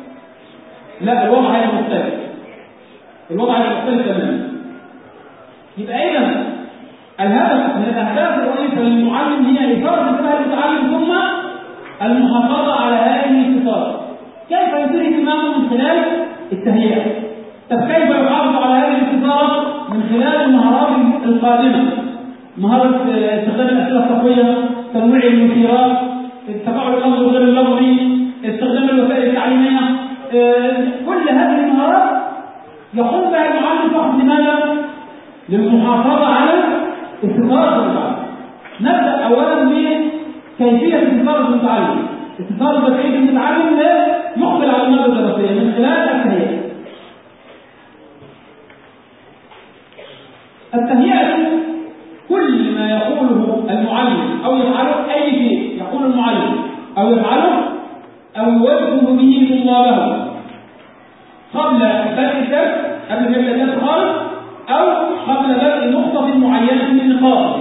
لا الوضع هيبقى مختلف الوضع هيبقى مختلف تماما يبقى اذا الهدف من الاهداف الرئيسه للمعلم هي اثاره انتباه المتعلم ثم المحافظه على هذه الاثاره كيف يثير اهتمامه من خلال التهيئه طب كيف يحافظ على هذه الاستثاره من خلال المهارات القادمه مهاره استخدام الاسئله الصفويه تنويع المثيرات التفاعل اللفظي وغير اللفظي استخدام الوسائل التعليميه كل هذه المهارات يقوم بها المعلم فقط لماذا؟ للمحافظة على استثارة المتعلم نبدأ أولا بكيفية استثارة المتعلم استثارة دفعية المتعلم يقبل على المادة الدراسية من خلال التهيئة التهيئة كل ما يقوله المعلم أو يفعله أي شيء يقول المعلم أو يفعله أو يوجه به طلابه قبل بدء الدرس قبل ما يبدأ الدرس خالص أو قبل بدء نقطة معينة من النقاط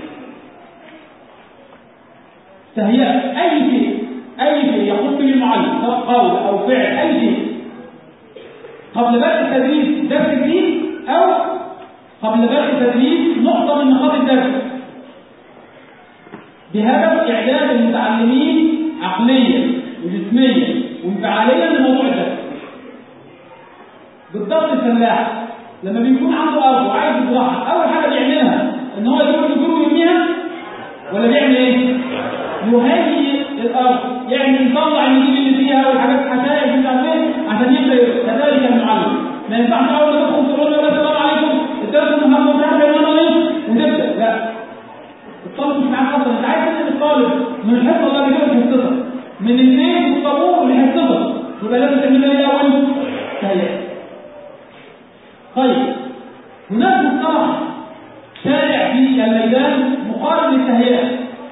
تهيئة أي شيء أي شيء يقوم به المعلم سواء قول أو فعل أي شيء قبل بدء التدريس درس جديد أو قبل بدء تدريس نقطة من نقاط الدرس بهدف إعداد المتعلمين عقليا وجسميا وانفعاليا لموضوع الدرس بالضبط الفلاح لما بيكون عنده ارض وعايز يزرعها اول حاجه بيعملها ان هو يجيب الجذور ويرميها ولا بيعمل ايه؟ يهيئ الارض يعني يطلع النجيل اللي فيها والحاجات الحشائش مش عارف ايه عشان يبدا كذلك المعلم ما ينفعش اول ما تدخل تقول له السلام عليكم الدرس النهارده مش عارف يعمل ايه ونبدا لا الطالب مش معاك اصلا انت عايز تنقل الطالب من الحصه اللي بعد كده لحصتها من البيت والطابور لحصتها يبقى لازم تعمل ايه الاول؟ تهيئه طيب هناك مصطلح شائع في الميدان مقارن للتهيئة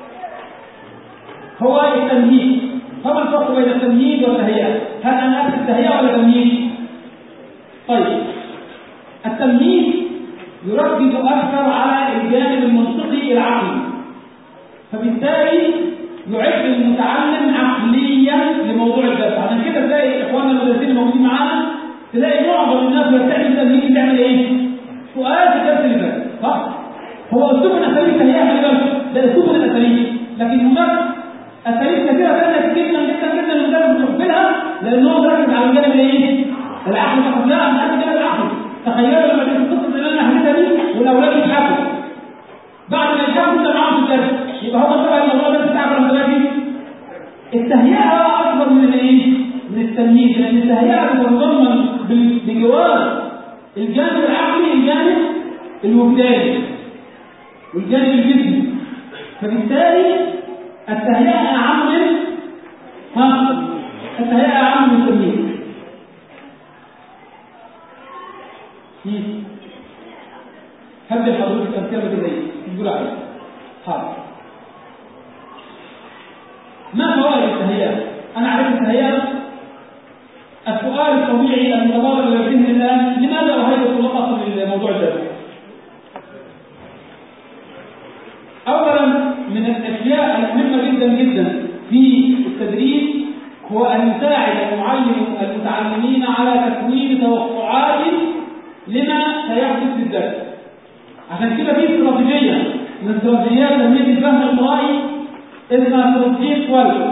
هو التمهيد فما الفرق بين التمهيد والتهيئة؟ هل أنا أكتب تهيئة ولا تمهيد؟ طيب التمهيد يركز أكثر على الجانب المنطقي العقلي فبالتالي يعد المتعلم عقليا لموضوع الدرس عشان كده تلاقي اخواننا المدرسين الموجودين معانا تلاقي معظم الناس وهي بتعمل تمرين بتعمل ايه؟ سؤال في الدرس اللي فات صح؟ هو اسلوب من اساليب التهيئه خلي بالك ده اسلوب من الاساليب لكن هناك اساليب كثيره ثانيه جدا جدا جدا المدرس بيقبلها لان هو مركز على الجانب الايه؟ العقل فقط لا انا عايز الجانب العقلي تخيلوا لما تيجي القصه اللي انا حكيتها دي والاولاد يضحكوا بعد ما يضحكوا انت معاهم في الدرس يبقى هو انتبه الموضوع ده بتاعك ولا دلوقتي؟ التهيئه اكبر من الايه؟ من التمييز لان التهيئه بتتضمن بجوار الجانب العقلي الجانب الوجداني والجانب الجسمي فبالتالي التهيئة أعم من ها التهيئة أعم من التمييز هبدأ حضرتك أمثلة كده تقول عليها حاضر ما فوائد التهيئة؟ أنا عرفت التهيئة السؤال الطبيعي المتبادر إلى الذهن الآن لماذا أهيئ الطلاب للموضوع ده؟ أولا من الأشياء المهمة جدا جدا في التدريس هو أن يساعد المعلم المتعلمين على تكوين توقعات لما سيحدث في الدرس عشان كده في استراتيجية من استراتيجيات تنمية الفهم القرائي اسمها استراتيجية كواليتي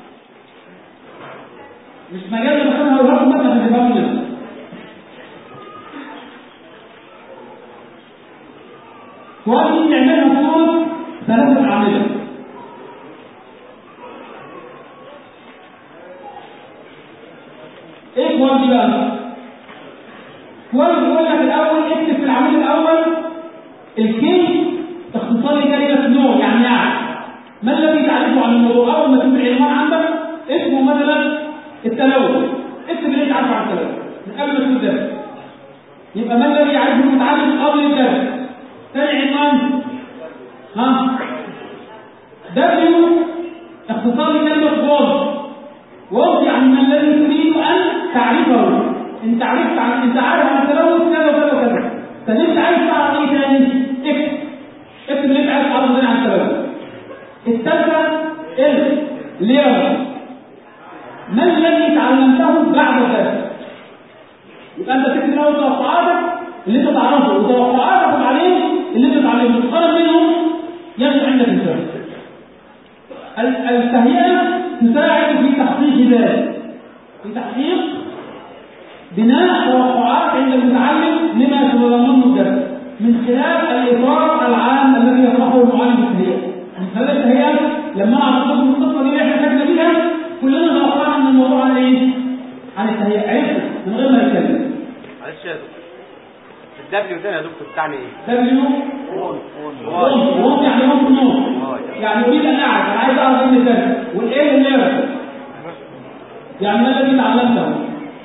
مش مجال اللي بخدمها اقول لكم مثلا عشان تفهموا منها كواليتي بنعملها طول ثلاثة أعمدة ايه كواليتي بقى؟ كواليتي يقول لك الأول اكتب في العمود الأول الكي اختصار كلمة نوع يعني يعني ما الذي تعرفه عن الموضوع أول ما تكتب العنوان عندك اسمه مثلا التلوث اكتب اللي انت عارفه عن التلوث من قبل ما تكتب الدرس يبقى ما الذي يعرفه المتعلم قبل الدرس ثاني عنوان ها دبليو اختصار كلمة وورد وورد يعني ما الذي تريد أن تعرفه انت عرفت عن انت عارف عن التلوث كذا وكذا وكذا طب انت عايز تعرف ايه تاني؟ اكتب اكتب اللي انت عايز تعرفه عن التلوث الثالثة ال ليرة ما الذي تعلمته بعد ذلك؟ يبقى انت تكتب الاول توقعاتك اللي انت تعرفه وتوقعاتك وبعدين اللي انت تعلمه تقارن منهم ينشأ عندك الفهم التهيئة تساعد في تحقيق ذلك في تحقيق بناء توقعات عند المتعلم لما يتضمنه الدرس من خلال الإطار العام الذي يطرحه المعلم في التهيئة من خلال التهيئة لما أعرض لكم القصة دي اللي احنا خدنا بيها كلنا توقعنا ان الموضوع عن ايه؟ عن التهيئة عرفنا من غير ما نتكلم معلش يا دكتور الدبليو ده يا دكتور بتاعني ايه؟ دبليو وهم يعني هم نور يعني اريد ان اعرف انا عايز اعرف ايه الدرس والايه اللي يعرف يعني ما الذي تعلمته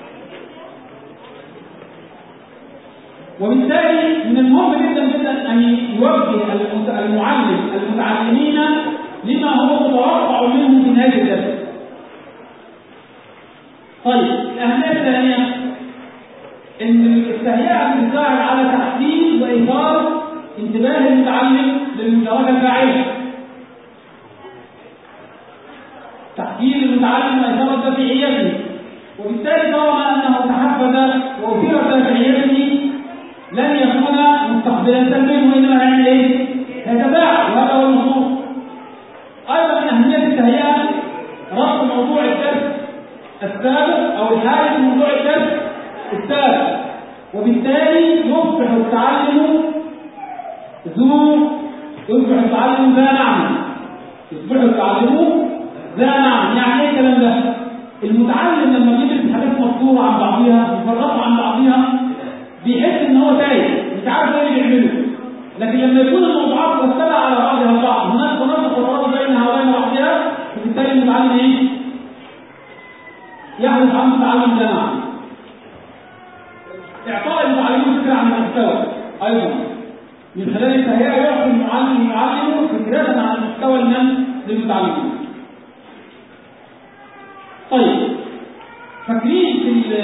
وبالتالي من المهم جدا جدا ان يوجه المعلم المتعلمين لما هو متوقع منهم في نهايه الدرس. طيب الاهميه الثانيه ان التهيئه بتساعد على تحديد واثاره انتباه المتعلم للمشاركه الفاعله. تحديد المتعلم واثاره دافعيته وبالتالي طالما انه تحفز واثير دافعيته لن يكون مستقبلا سلبيا وانما هيعمل ايه؟ هيتباعد وهذا هو المطلوب. ايضا من اهميه التهيئه ربط موضوع الدرس السابق او الحادث موضوع الدرس السابق وبالتالي يصبح التعلم ذو يصبح التعلم ذا معنى يصبح التعلم ذا معنى يعني ايه الكلام ده؟ المتعلم لما بيدرس حاجات مفصوله عن بعضها مفرقه عن بعضها بيحس ان هو تايه مش عارف ايه اللي بيعمله لكن لما يكون الموضوعات مرتبه على بعضها البعض هناك تناسق وترابط بينها وبين بعضها فبالتالي المتعلم ايه؟ يحدث عنه تعلم جماعي اعطاء المتعلمين فكره عن المحتوى ايضا من خلال التهيئه يعطي المعلم المعلم فكره عن المحتوى المن للمتعلمين طيب فاكرين في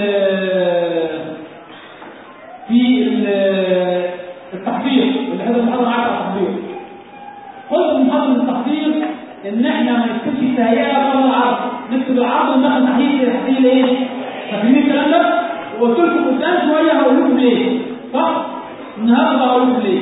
في التحضير اللي هذا المحاضرة عارف التحضير قلت في محاضرة التحضير ان احنا ما نكتبش التهيئة بره العرض نكتب العرض وناخد تحليل تحليل ايه؟ فاكرين الكلام ده؟ وقلت لكم قدام شوية هقول لكم ليه؟ صح؟ النهارده هقول لكم ليه؟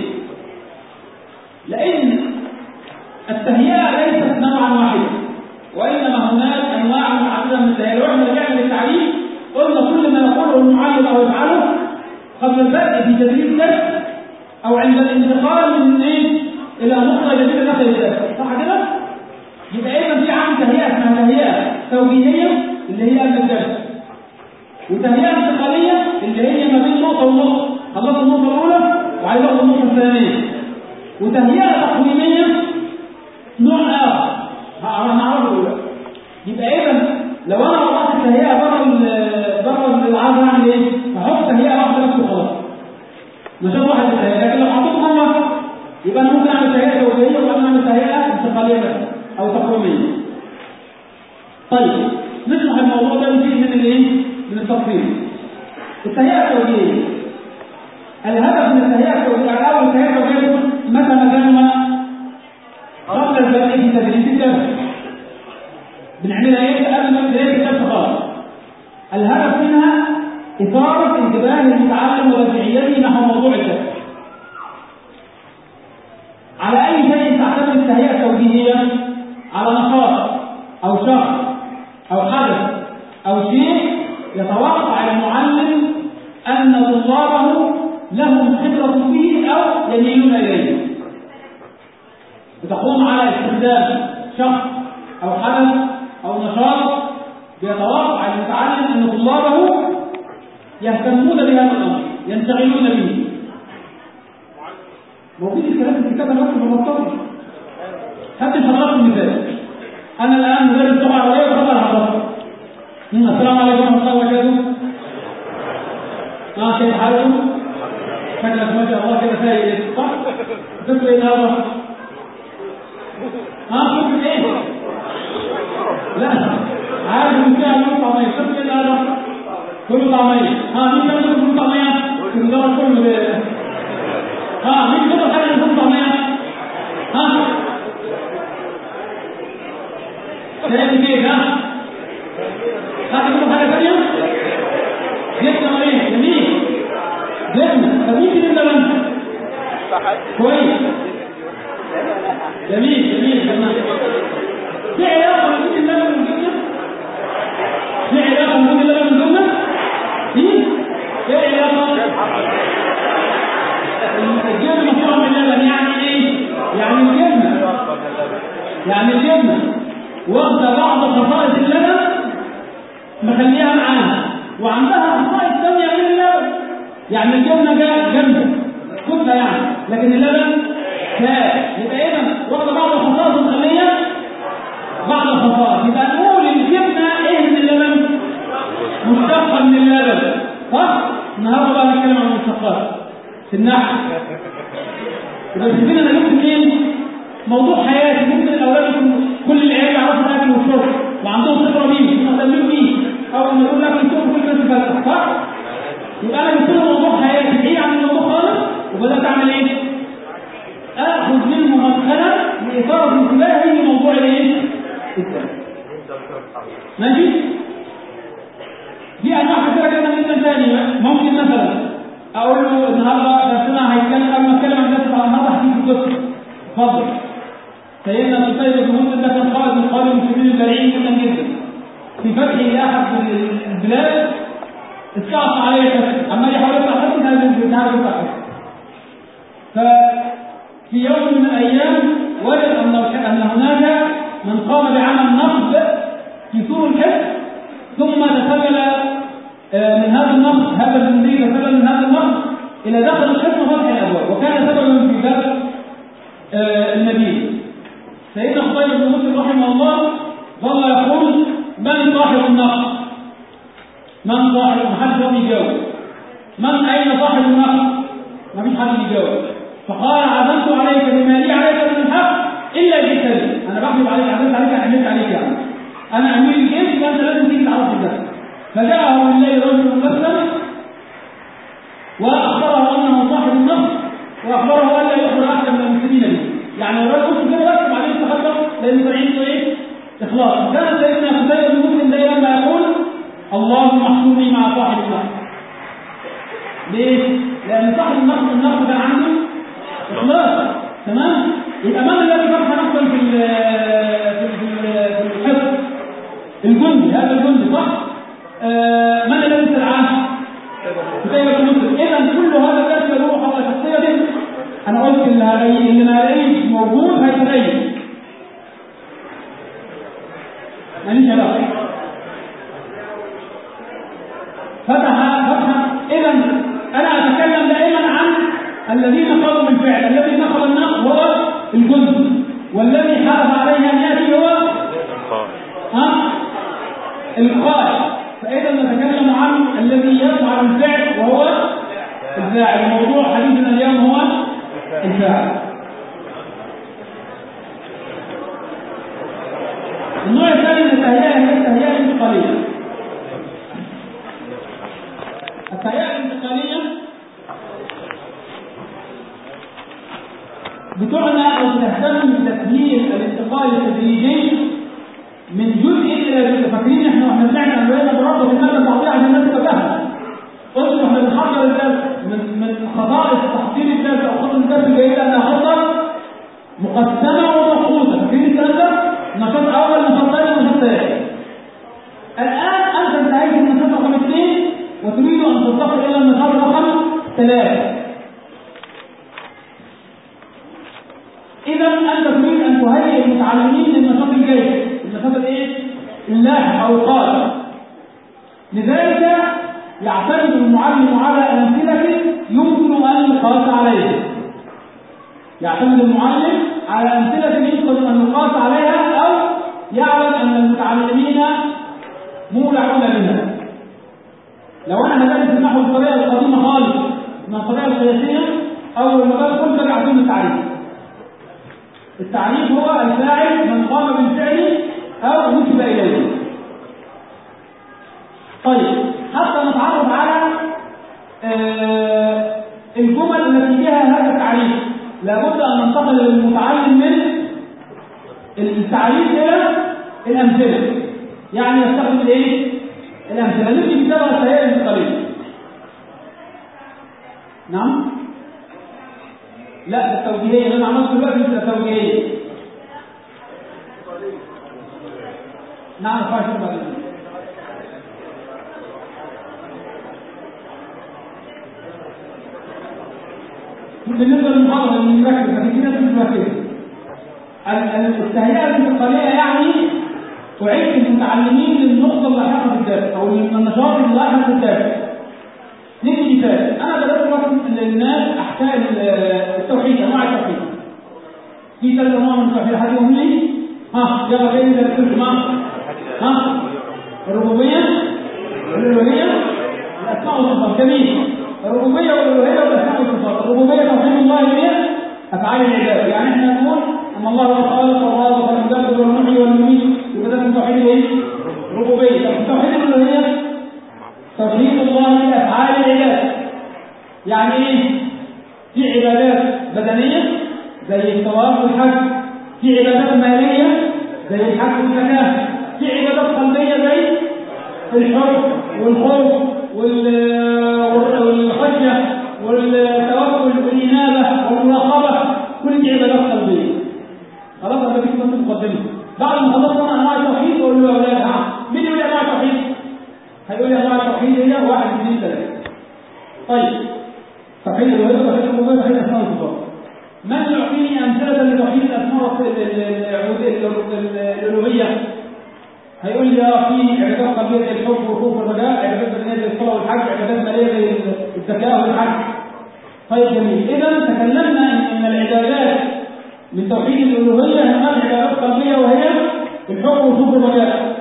لأن التهيئة ليست نوعا واحدا وإنما هناك أنواع متعددة من التهيئة لو احنا رجعنا للتعريف قلنا كل ما يقوله المعلم أو يفعله قبل البدء في تدريس درس او عند الانتقال من ايه الى نقطه جديده داخل الدرس صح كده يبقى اذا في عامل تهيئه اسمها تهيئه توجيهيه اللي هي قبل الدرس وتهيئه انتقاليه اللي هي ما بين نقطه ونقطه خلصت النقطه الاولى وعايز اخد النقطه الثانيه وتهيئه تقويميه نوع اخر هنعرفه دلوقتي يبقى اذا لو انا وضعت التهيئه بره ال- بره العرض هعمل ايه؟ هحط تهيئه واحده بس وخلاص نشاط واحد للتهيئه لكن لو حطيت مره يبقى انا ممكن اعمل تهيئه توجيهيه وممكن اعمل تهيئه انتقاليه بس او تقويميه طيب نشرح الموضوع ده فيه من الايه؟ من التفصيل التهيئه التوجيهيه الهدف من التهيئه التوجيهيه الاول التهيئه التوجيهيه تكون متى مكانها قبل البدء في تدريس الدرس بنعملها ايه قبل ما بدايه الدرس خالص الهدف منها اثاره انتباه المتعلم ودافعيته نحو موضوع الدرس على اي شيء تعتمد التهيئه التوجيهيه على نشاط او شخص او حدث او شيء يتوقع المعلم ان طلابه لهم خبره به او يميلون اليه بتقوم على استخدام شخص او حدث او نشاط بيتوقع المتعلم ان طلابه يهتمون بهذا الامر ينشغلون به موجود الكلام في الكتاب انا بكتب ببطل هات حضرتك مثال انا الان مدرس لغه عربيه وخبر حضرتك السلام عليكم ورحمه الله وبركاته اه كيف حالكم؟ شكلك ما شاء الله كده سايق صح؟ تقول ايه هذا؟ ها شوف ايه؟ لا عارف ان فيها نوع طعميه شوف ايه هذا؟ كله طعميه ها مين كان يقول كله طعميه؟ المدرس كله ها مين كده حاجه يكون طعميه؟ ها؟ شايف كيف ها؟ حد يقول حاجه ثانيه؟ جبنه وايه؟ جميل جبنه طب مين كده اللبن؟ كويس جميل جميل جميل في علاقه بين اللبن والجبنه؟ في علاقه بين اللبن والجبنه؟ في؟ في علاقه؟ الجبنه مفروض من اللبن يعني ايه؟ يعني الجبنه يعني الجبنه واخده بعض خصائص اللبن مخليها معاها وعندها خصائص ثانيه غير اللبن يعني الجبنه جا- جامده كتله يعني لكن اللبن كاف يبقى اذا واخده بعض الخصائص مخليه بعض الخصائص يبقى نقول الجبنه ايه من اللبن؟ مشتقه من اللبن صح؟ النهارده بقى هنتكلم عن المشتقات في النحو يبقى شايفين انا جبت منين؟ موضوع حياتي ممكن الاولاد يكون كل العيال يعرفوا الاكل والشرب وعندهم خبره بيه مهتمين بيه اول ما يقول لك يشوفوا كل الناس تفتح صح؟ يبقى انا جبت له موضوع حياتي بعيد عن الموضوع خالص وبدات اعمل ايه؟ اخذ منه مدخلا لاثاره انتباهه لموضوع الايه؟ الدرس. ماشي؟ في انواع كثيره جدا جدا ثاني ممكن مثلا اقول له النهارده درسنا هيتكلم قبل ما اتكلم عن درس النهارده هحكي في قصه اتفضل سيدنا قتيبة بن مسلم ده كان قائد من قائد المسلمين البارعين جدا جدا في فتحه لاحد البلاد استعصى عليه الفتح عمال يحاول يفتح فتح مش عارف مش عارف يفتح فتح ففي يوم من الايام وجد ان ان هناك من قام بعمل نصب في سور الحفظ ثم تسلل آه، من هذا النصب هذا الجندي تسلل من هذا النصب الى داخل الحفظ وفتح الابواب وكان سببا في ذلك آه، المدينه سيدنا خطيب بن مسلم رحمه الله ظل يقول من صاحب النقد من صاحب ما حدش راضي يجاوب من اين صاحب النقد ما فيش حد يجاوب فقال عزمت عليك بما لي عليك من الحق الا جئتني انا بحلف عليك عزمت عليك عملت عليك يعني انا امير الجيش وانت لازم تيجي تعرف ده فجاءه بالله رجل مسلم واخبره انه صاحب النصر واخبره الا يخبر احد من المسلمين به يعني الراجل قلت كده بس وبعدين تخبر لان طالعين ايه؟ اخلاص كان سيدنا قتيبة بن مسلم دائما ما يقول اللهم احشرني مع صاحب النصر ليه؟ لان صاحب النصر النصر كان عنده اخلاص تمام؟ يبقى من الذي فتح نصرا في ال في ال- في ال- في الحفظ؟ الجندي هذا الجندي صح؟ آه من الذي استدعاه؟ كتيبة بن مسلم اذا كل هذا الدرس يدور حول شخصية انا قلت اللي هلاقيه اللي ما هلاقيش موجود هيتغير ماليش علاقه فتح فتح اذا انا اتكلم دائما عن الذين قاموا بالفعل الذي نقل النقل هو الجند والذي حرف عليه ان ياتي هو قال ها القائل فاذا نتكلم عن الذي يفعل الفعل وهو الفاعل الموضوع حديثنا اليوم هو الفاعل النوع الثاني من التهيئه هي التهيئه الانتقاليه التهيئه الانتقاليه بتعنى او تهتم بتسهيل الانتقال التدريجي من جزء الى جزء فاكرين احنا واحنا بنعمل عمليه برابط الماده بعضيها عشان الناس تبقى فاهمه قلت واحنا بنحضر الدرس من من خصائص تحضير الدرس او خطه الدرس الجيده انها خطه مقسمه ومخطوطه فاكرين الكلام ده؟ نشاط اول نشاط ثاني نشاط ثالث الان انت انتهيت من النشاط رقم اثنين وتريد ان تنتقل الى النشاط رقم ثلاثه اذا انت تريد ان تهيئ المتعلمين للنشاط الجاي النشاط الايه اللاحق او القادم لذلك يعتمد المعلم على امثله يمكن ان يقاس عليها يعتمد المعلم على امثله يمكن ان يقاس عليها او يعلم ان المتعلمين مولعون بها لو انا هدرس النحو بالطريقه القديمه خالص من الطريقه القياسيه اول ما بدخل باجي اعطيهم التعريف التعريف هو الفاعل من قام بالفعل او نسب اليه طيب حتى نتعرف على آه الجمل التي فيها هذا التعريف لابد ان ننتقل للمتعلم من التعريف الى الامثله يعني يستخدم الايه الامثله نبتدي بسبب التهيئه الانتقاليه نعم لا التوجيهيه اللي انا عملته دلوقتي مش التوجيهيه نعم فاشل بعدين بالنسبه للمحاضره اللي نركز لكن في ناس مش مركزه التهيئه الانتقاليه يعني تعد المتعلمين للنقطه اللاحقه في الدرس او للنشاط اللاحق في الدرس ندي مثال انا بدات لكم للناس احكام التوحيد انواع التوحيد في ثلاث انواع من التوحيد حد يقول لي ها يلا جاي نركز مع ها الربوبيه الالوهيه الاسماء والصفات جميل الربوبيه والالوهيه والاسماء والصفات الربوبيه توحيد الله هي افعال العباد يعني احنا نقول ان الله هو الخالق والرازق والمدبر والمحيي والمميت يبقى ده من توحيد الايه؟ الربوبيه طب توحيد الالوهيه توحيد الله لافعال العباد يعني ايه في عبادات بدنيه زي الطواف والحج في عبادات ماليه زي الحج والزكاه في عبادات قلبيه زي الحب والخوف والخشيه والتوكل والانابه والمراقبه كل دي عبادات قلبيه خلاص انا بديك بس مقدمه بعد ما خلصنا انواع التوحيد اقول له يا اولاد ها مين يقول لي انواع التوحيد؟ هيقول لي انواع التوحيد هي واحد اثنين ثلاثه طيب توحيد الوهيه توحيد الربوبيه توحيد الاسماء والصفات من يعطيني امثله لتوحيد الاسماء الالوهيه هيقول لي اه في عبادات قلبيه زي الحب والخوف والرجاء عبادات بدنيه زي الصلاه والحج عبادات ماليه زي الزكاه والحج طيب جميل اذا تكلمنا ان العبادات من توحيد الالوهيه هناك عبادات قلبيه وهي الحب والخوف والرجاء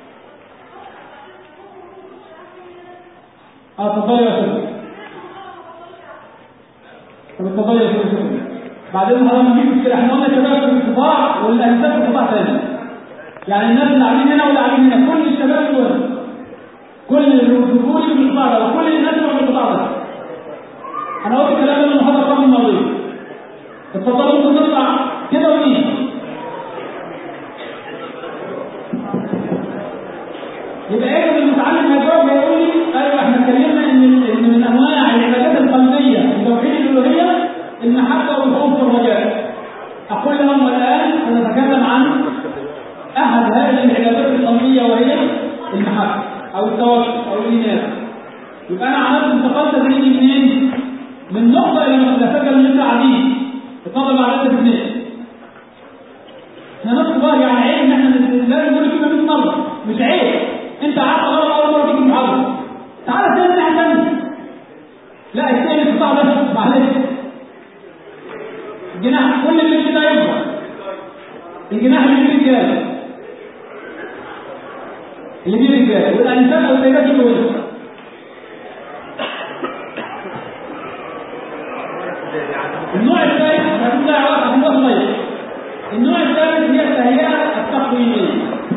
اه تفضل يا استاذ طب اتفضل يا استاذ بعدين حضرتك نجيب مشكله احنا قلنا شباب في القطاع والانساب في قطاع ثاني يعني الناس اللي قاعدين هنا واللي قاعدين هنا كل الشباب دول كل الرجول في القطاع ده وكل الناس اللي في القطاع ده انا قلت كلام من المحاضره القرن الماضيه اتفضلوا ممكن نطلع كده ونيجي يبقى ايه المتعلم هيجاوب هيقول لي ايوه احنا اتكلمنا ان ان من انواع العبادات القلبيه في توحيد الالوهيه المحبه والخوف والرجاء اقول لهم والان سنتكلم عن احد هذه العبادات القلبيه وهي المحبه او التوكل او الايمان يبقى انا عملت انتقال تدريجي منين؟ من نقطه الى نقطه فاكر ان انت قاعدين اتفضل على انت اثنين احنا نفس بقى يعني عيب ان احنا لازم نقول كلمه 100 مره مش عيب انت عارف غلط اول مره تيجي المحاضره تعالى تاني الناحيه الثانيه لا الثاني القطاع ده معلش الجناح كل اللي كده يكبر رجاله اللي فيه رجاله والانسان او السيدات يجوا هنا النوع الثالث هتكون لها علاقه هتكون طيب النوع الثالث هي التهيئه التقويميه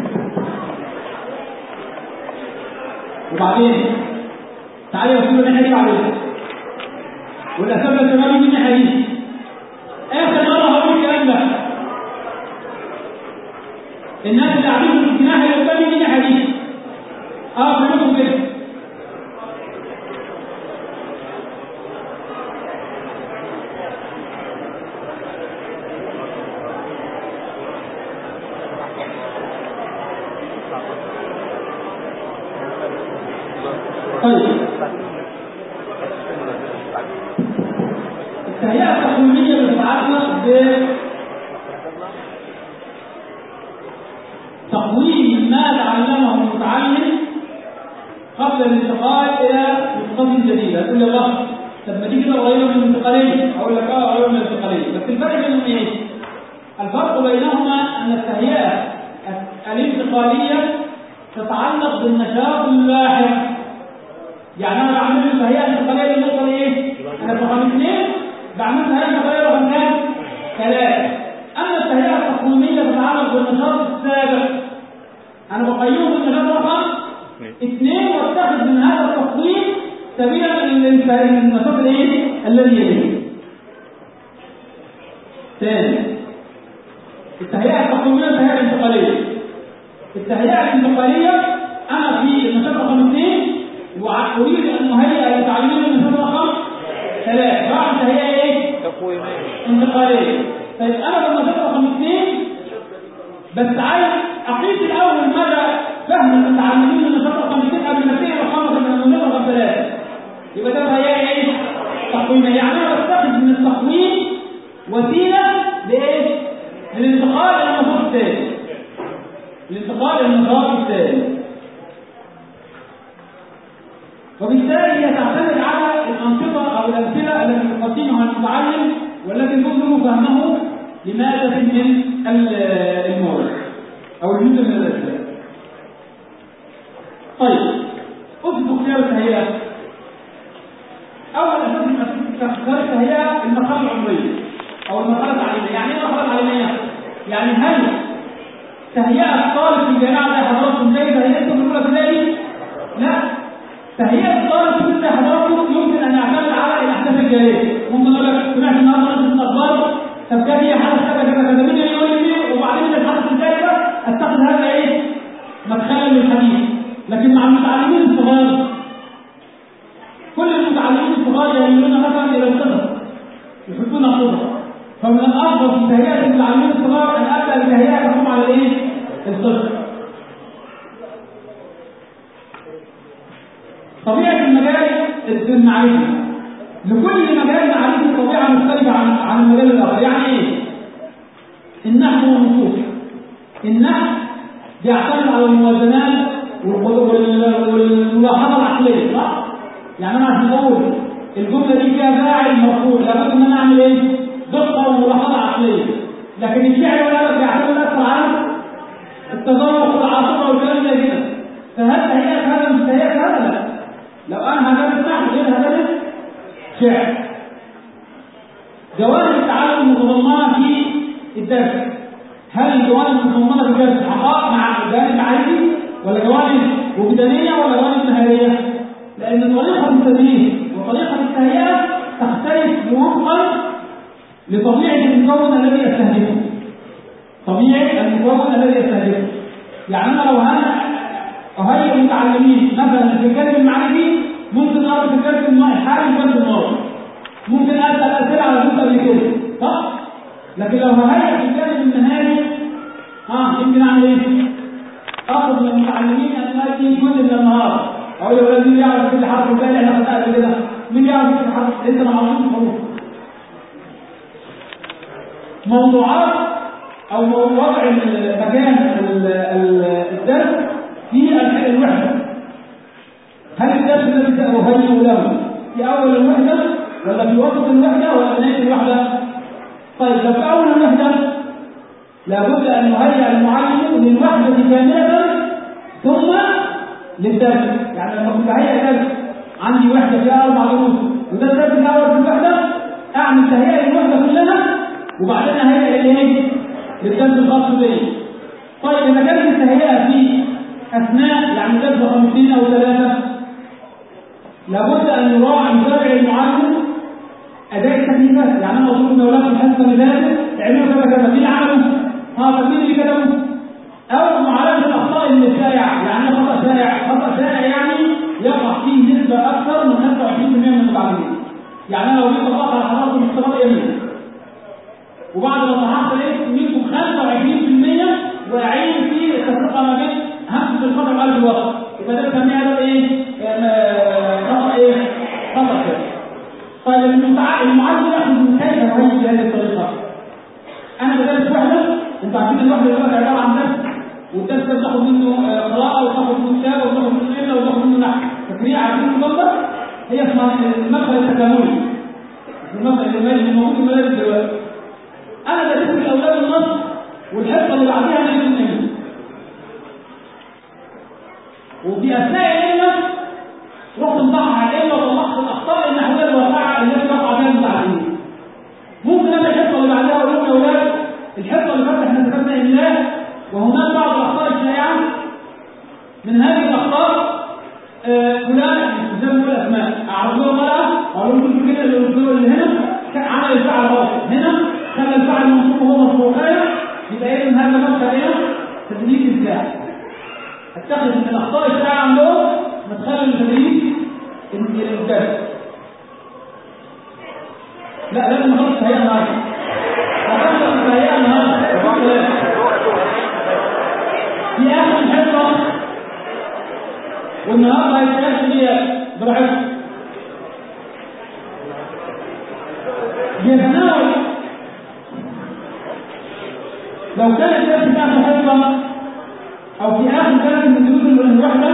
وبعدين تعالى يا سيدي الناحيه دي بعدين والاسباب الشباب يجي الناحيه دي اخر مره هقول الكلام ده الناس اللي قاعدين في الجناح اللي قدامي دي الناحيه دي اه كلكم كده طيب التهيئة التقويمية بتتعلق بتقويم ما تعلمه المتعلم قبل الانتقال إلى نقطة جديدة تقول لي الله طب ما دي كده قريبة من الانتقالية أقول لك اه قريبة من الانتقالية بس الفرق بينهم إيه؟ الفرق بينهما أن التهيئة الانتقالية تتعلق بالنشاط اللاحق يعني انا بعمل له تهيئه انتقاليه للنقطه دي ايه؟ انا في رقم اثنين بعمل تهيئه انتقاليه رقم كام؟ ثلاثه اما التهيئه التقويميه تتعلق بالنشاط السابق انا بقيمه بالنشاط رقم اثنين واتخذ من هذا التقويم سبيلا للنشاط الايه؟ الذي يليه. ثاني التهيئه التقويميه والتهيئه الانتقاليه. التهيئه الانتقاليه انا في النشاط رقم اثنين وأريد أن أهيئ لتعليم النظام رقم ثلاثة بعد تهيئة إيه؟ تقويمية انتقالية طيب أنا بالنظام رقم اثنين بس عايز أقيس الأول مدى فهم المتعلمين من النظام رقم اثنين قبل ما أبتدي الخمسة من النظام رقم ثلاثة يبقى ده تهيئة إيه؟ تقويمية يعني أنا بستخدم من التقويم وسيلة لإيه؟ للانتقال إلى النظام الثاني الانتقال إلى النظام الثاني وبالتالي هي تعتمد على الأنشطة أو الأمثلة التي يقدمها المتعلم والتي تظهر فهمه لمادة من المورد أو الجزء من الأشياء. طيب أسس اختيار التهيئة أول أساس من أساس اختيار التهيئة المرحلة العمرية أو المرحلة التعليمية، يعني إيه المرحلة التعليمية؟ يعني هل تهيئة الطالب في الجامعة زي حضراتكم زي تهيئته في الأولى ابتدائي؟ لا تهيئة الطالب في مثل حضراتكم يمكن أن يعتمد على الأحداث الجارية ممكن أقول لك سمعت النهارده نزلت الأخبار طب كان في حدث كذا كذا كذا مين اللي يقول لي وبعدين الحدث الجاي ده أتخذ هذا إيه؟ مدخلا للحديث لكن مع المتعلمين الصغار كل المتعلمين الصغار يميلون مثلا إلى القصص يحبون القصص فمن الأفضل في تهيئة المتعلمين الصغار أن أبدأ بتهيئة تقوم على الإيه؟ القصص طبيعة المجال المعرفي لكل مجال معرفي طبيعة مختلفة عن عن المجال الآخر يعني إيه؟ النحو والنصوص النحو بيعتمد على الموازنات والملاحظة العقلية صح؟ يعني أنا عشان أقول الجملة دي فيها فاعل مرفوع لابد إن أنا أعمل إيه؟ دقة وملاحظة عقلية لكن الشعر والأدب بيعتمد أكثر على التذوق والعاطفة والكلام زي كده فهل تهيئة هذا مش تهيئة هذا لا لو انا هدرس نحو غير هدرس شعر جوانب التعلم متضمنه في الدرس هل الجوانب المتضمنه في الدرس حقائق مع جانب معرفي ولا جوانب وجدانيه ولا جوانب نهاريه؟ لان طريقه التدريس وطريقه التهيئه تختلف وفقا لطبيعه المكون الذي يستهدفه طبيعه المكون الذي يستهدفه يعني انا لو انا أهيئ المتعلمين مثلا في الكلام المعرفي ممكن أعرف في الكلام الحالي وكلام الماضي ممكن أسأل أسئلة على جزء قبل كده صح؟ لكن لو ههيئ في الكلام النهائي اه يمكن أعمل إيه؟ أطلب من المتعلمين أن يأتي جزء من النهار أقول يا ولاد مين يعرف كل حرف ازاي احنا خدناها قبل كده؟ مين يعرف كل حرف؟ لسه ما عرفوش الحروف. موضوعات أو وضع مكان الدرس في الوحدة هل الدرس الذي سأهيئ له في أول الوحدة ولا في وسط الوحدة ولا في نهاية الوحدة؟ طيب لو في أول الوحدة لابد أن يهيئ المعلم للوحدة كاملة ثم للدرس يعني لما كنت هيئ درس عندي وحدة فيها أربع دروس وده الدرس الأول في الوحدة أعمل تهيئة للوحدة كلها وبعدين أهيئ الإيه؟ للدرس الخاص بي طيب إذا كانت التهيئة في أثناء يعني درس خمسين أو ثلاثة لابد أن يراعي متابع المعلم أداء التكليفات يعني أنا قلت لكم يا أولاد في الحصة اللي فاتت اعملوا كذا كذا مين عمله؟ اه طب مين اللي كتبه؟ أو معالجة الأخطاء اللي شائعة يعني إيه خطأ شائع خطأ شائع يعني يقع فيه نسبة أكثر من 25% من المتعلمين يعني أنا لو جيت طبقت على حضراتكم اختبار يمين وبعد ما طرحت لقيت منكم 25% واقعين في التفرقة ما بين همسة الخطأ وقلب الوسط يبقى ده بنسميها ده إيه؟ خطأ إيه؟ خطأ كده طيب المتع... المعلم ياخذ من كيف يهيئ بهذه الطريقه انا بدرس وحده انتوا عارفين الوحده دلوقتي عباره عن درس والدرس ده بتاخد منه قراءه وتاخد منه كتابه وتاخد منه قله وتاخد منه نحو تفريع عارفين المجمع هي اسمها المدخل التكاملي المدخل اللي موجود في المدارس دلوقتي انا بدرس الاولاد النص والحصه اللي بعديها انا جبت منه وفي اثناء العلم رحت مصحح العلم وطلعت الاخطاء النحويه الواقعه التي وقع فيها المتعلمين ممكن انا الحصه اللي بعدها اقول لهم يا اولاد الحصه اللي فاتت احنا كتبنا املاء وهناك بعض الاخطاء الشائعه من هذه الاخطاء آه فلان زي ما بقول اسماء اعرض لهم بقى اقول لهم كل كده اللي اللي هنا عمل الفعل غلط هنا خلى الفعل منصوب وهو مرفوع يبقى اذا هذا مبدا ايه؟ تدريب الذات اتخذ من الاخطاء الشائعه عندهم مدخل التدريب الدرس لا لازم نخلص التهيئه النهارده هنخلص التهيئه النهارده في اخر الحصه والنهارده هيتكلم فيها براحتكم يتناول لو كان الدرس في اخر حصه او في اخر درس من دروس الوحده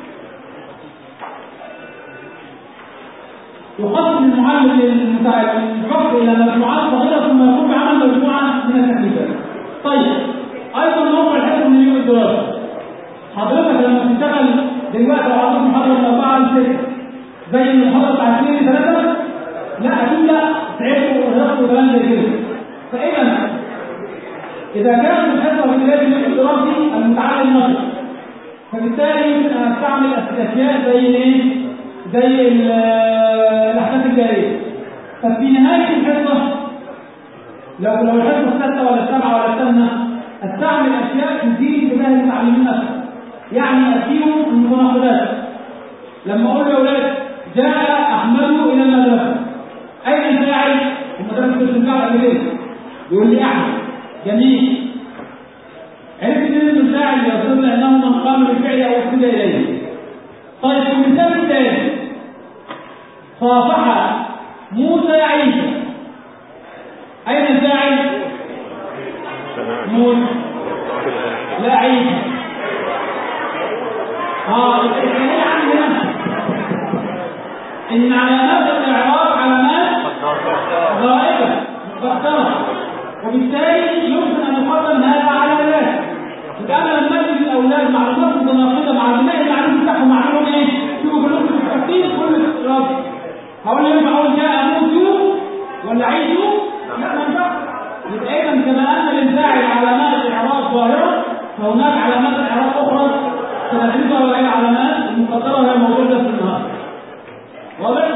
يقسم المعلم الفقر الى مجموعات صغيره ثم يقوم بعمل مجموعه من التكليفات. طيب ايضا موقع الحصه من يوم الدراسه. حضرتك لما تشتغل دلوقتي لو عندك محاضره من 4 ل 6 زي المحاضره بتاعت 2 3 لا اكيد لا تعبوا وهرقوا وكلام زي كده. فاذا اذا كانت الحصه في بدايه اليوم الدراسي المتعلم نشط فبالتالي يمكن ان استعمل اشياء زي الايه؟ زي الاحداث الجاريه طب في نهايه الحصه لو لو الحصه السادسه ولا السابعه ولا الثامنه استعمل اشياء تزيد انتباه المتعلمين اكثر يعني اديهم المناقضات لما اقول يا اولاد جاء احمد الى المدرسه اين الفاعل؟ المدرسه مش الفاعل قبل كده يقول لي احمد جميل عرفت ان الفاعل يصير لانه من قام بالفعل او وصل اليه طيب في المثال الثاني صافح موسى عيسى أين الفاعل؟ موسى لا عيسى اه الإشكالية عندنا إن علامات الإعراب علامات غائبة مستخدمة وبالتالي يمكن أن يقدم هذا على ذلك يبقى أنا لما أدي للأولاد معلومات متناقضة مع البناء المعلوم بتاعهم معلوم إيه؟ شوفوا كلكم متفقين كل رد هقول لي ينفع اقول جاء موسى ولا عيسو لا ما ينفعش يبقى اذا كما ان للفاعل علامات اعراب ظاهره فهناك علامات اعراب اخرى سنعرفها وهي العلامات المقدره وهي موجوده في النهار واضح؟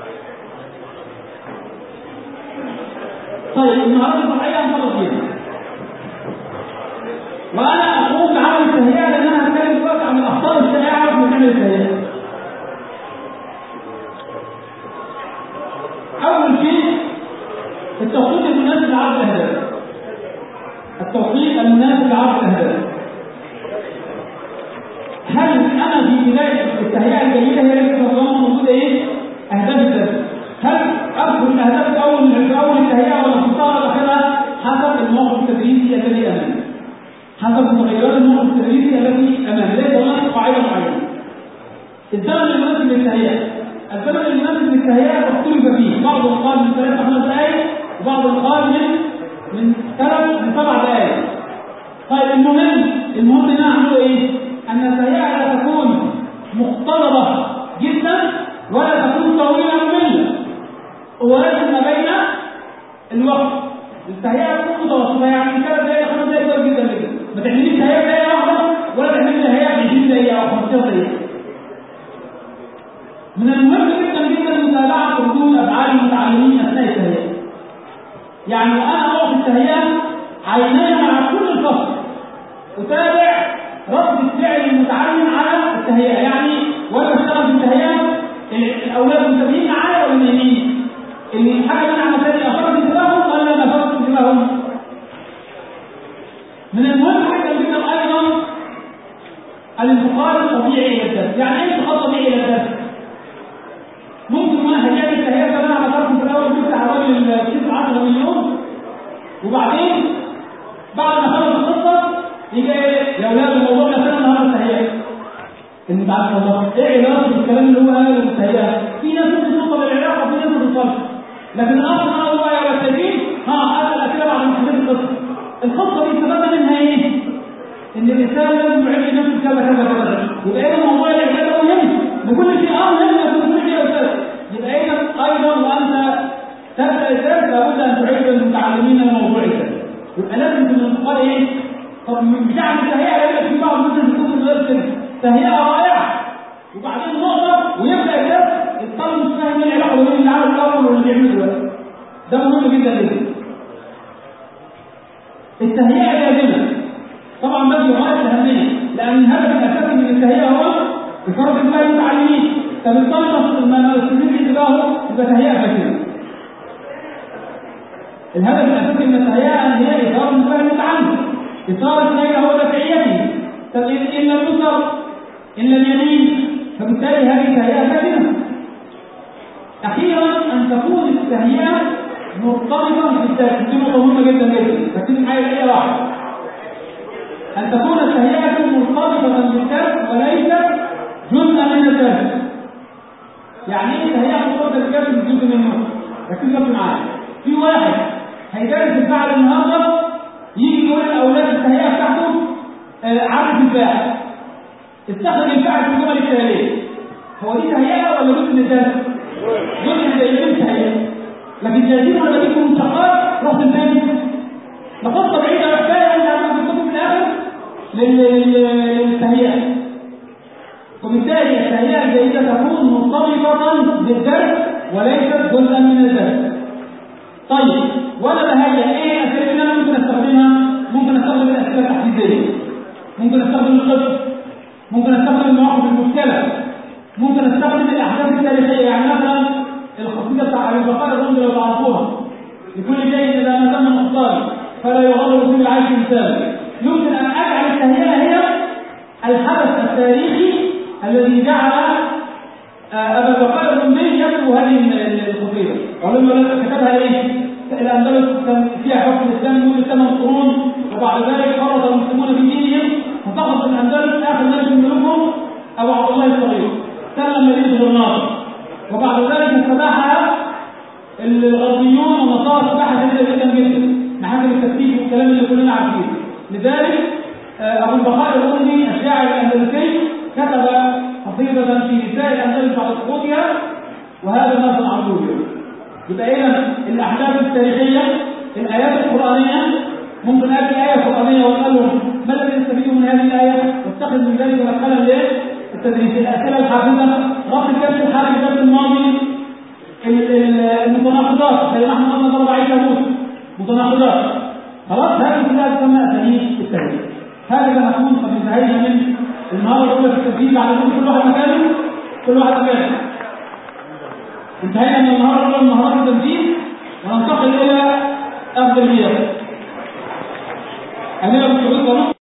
طيب النهارده الفرعيه هنخلص فيها وانا اقوم بعمل التهيئه لان انا هتكلم دلوقتي عن الاخطاء الشائعه في مكان التهيئه أول شيء التوقيت المناسب لعرض الأهداف التوقيت المناسب لعرض الأهداف هل أنا في بداية التهيئة الجيدة هي التي تتضمن وجود إيه؟ أهداف الدرس هل أذكر الأهداف في أول في أول التهيئة ولا في ولا آخرها حسب الموقف التدريسي الذي أمامي حسب متغيرات الموقف التدريسي الذي أمامي ليس هناك قاعدة معينة الزمن المناسب للتهيئة الزمن المناسب للتهيئة اختلف فيه بعضهم قال من ثلاث خمس دقائق وبعضهم قال من من ثلاث من سبع دقائق المهم ان اعمله ايه؟ ان التهيئه لا تكون مختلطه جدا ولا تكون طويله ممله ولازم ما بين الوقت التهيئه تكون متوسطه يعني ثلاث دقائق خمس دقائق كويس جدا جدا ما تعمليش تهيئه دقيقه واحده ولا تعملي تهيئه 20 دقيقه او 15 دقيقه من المهم جدا جدا متابعه ردود افعال المتعلمين اثناء التهيئه يعني انا اقف في التهيئه عيناي مع كل الفصل اتابع رد فعل المتعلم على التهيئه يعني وانا بشتغل في التهيئه الاولاد منتبهين معايا ولا نايمين؟ الحاجه اللي انا عملتها دي اثرت انتباههم ولا ما اثرت انتباههم؟ من المهم جدا جدا ايضا الانتقال الطبيعي الى الدرس، يعني ايه انتقال طبيعي الى الدرس؟ ممكن واحد يعمل تهيئه زي ما انا ذكرت في الاول جبت على الراجل الكيس 10 مليون وبعدين بعد ما خلص القصه يجي ايه يا اولاد الموضوع ده فين النهارده التهيئه انت عارف والله ايه علاقه بالكلام اللي هو قاله بالتهيئه في ناس ممكن توصل للعلاقه وفي ناس ما توصلش لكن الاصل انا هو يا ولاد شايفين ها اسال اسئله بعد ما حليت القصه القصه دي استفدنا منها ايه؟ ان الانسان لازم يعيش نفسه كذا كذا كذا يبقى اذا موضوع العباده مهم بكل شيء اه مهم لكن كل شيء استاذ يبقى اذا ايضا وانت تبدا الدرس لابد ان تعيد المتعلمين الموضوع الثاني يبقى لازم في الانتقال ايه؟ طب بتعمل تهيئه يقول في بعض الناس بتكون غير كده تهيئه رائعه وبعدين نقطه ويبدا الدرس الطالب مش فاهم ايه العلاقه بين اللي عمل الاول واللي بيعمله دلوقتي ده مهم جدا جدا التهيئه لازمه طبعا ده غايه الاهميه لان الهدف الاساسي من التهيئه هو افراز انتباه المتعلمين طب الطالب ما يستفيد انتباهه يبقى تهيئه فاشله الهدف الاساسي من التهيئه ان هي اثاره انتباه المتعلم اثاره التهيئه هو دافعيته طب ان لم يثر ان لم يميل فبالتالي هذه تهيئه فاشله اخيرا ان تكون التهيئه مرتبطه بالدرس دي نقطه مهمه جدا جدا لكن حاجه ايه واحده أن تكون التهيئة مرتبطة بالدرس وليست جزءا من الدرس. يعني إيه التهيئة مرتبطة بالدرس مش جزء منه؟ ركزوا بس معايا. في واحد هيدرس الفعل النهارده يجي يقول للأولاد التهيئة بتاعته آه عارف الفاعل. استخدم الفعل في الجمل التالية. هو دي تهيئة ولا جزء من الدرس؟ جزء من التهيئة. لكن جاهزين ولا بديكم مشتقات رحت فين؟ لقصة بعيدة كفاية أنت عملت الكتب في الآخر للتهيئة وبالتالي التهيئة الجيدة تكون مرتبطة بالدرس وليست جزءا من الدرس طيب ولا بهيئ ايه الاسئله اللي انا ممكن استخدمها؟ ممكن استخدم الاسئله التحديديه ممكن استخدم القصص ممكن استخدم المواقف المشكله ممكن استخدم الاحداث التاريخيه يعني مثلا القصيده بتاع ابي بكر الرمل لو تعرفوها لكل شيء اذا ما تم مختار فلا يغرر في العيش مثال يمكن ان اجعل التهيئه هي الحدث التاريخي الذي جعل ابا بكر الرملي يكتب هذه القصيده ولما كتبها ايه؟ الاندلس كان فيها حكم الاسلام يقول ثمان قرون وبعد ذلك فرض المسلمون في دينهم فسقط الاندلس اخر ملك من ملوكهم ابو عبد الله الصغير سلم مدينه النار وبعد ذلك استباحها الغربيون والنصارى استباحه جدا جدا جدا محاكم التفتيش والكلام اللي كلنا عارفينه لذلك ابو البقاء الرومي الشاعر الاندلسي كتب قصيده في نساء الاندلس بعد سقوطها وهذا ما صنعوه يبقى اذا الاحداث التاريخيه الايات القرانيه ممكن اجي ايه قرانيه واقول لهم ما الذي نستفيده من هذه الايه واتخذ من ذلك مدخلا ليه؟ التدريس الاسئله الحافظه ربط الدرس الحالي بالدرس الماضي المتناقضات زي ما احنا قلنا ضرب عيسى موسى متناقضات خلاص هذه كلها تسمى اساليب التدريس هكذا نكون قد انتهينا من المهاره الاولى في التدريس بعد كل واحد مكانه كل واحد مكانه انتهينا من المهاره الاولى من مهارات التنفيذ وننتقل الى افضل هي امير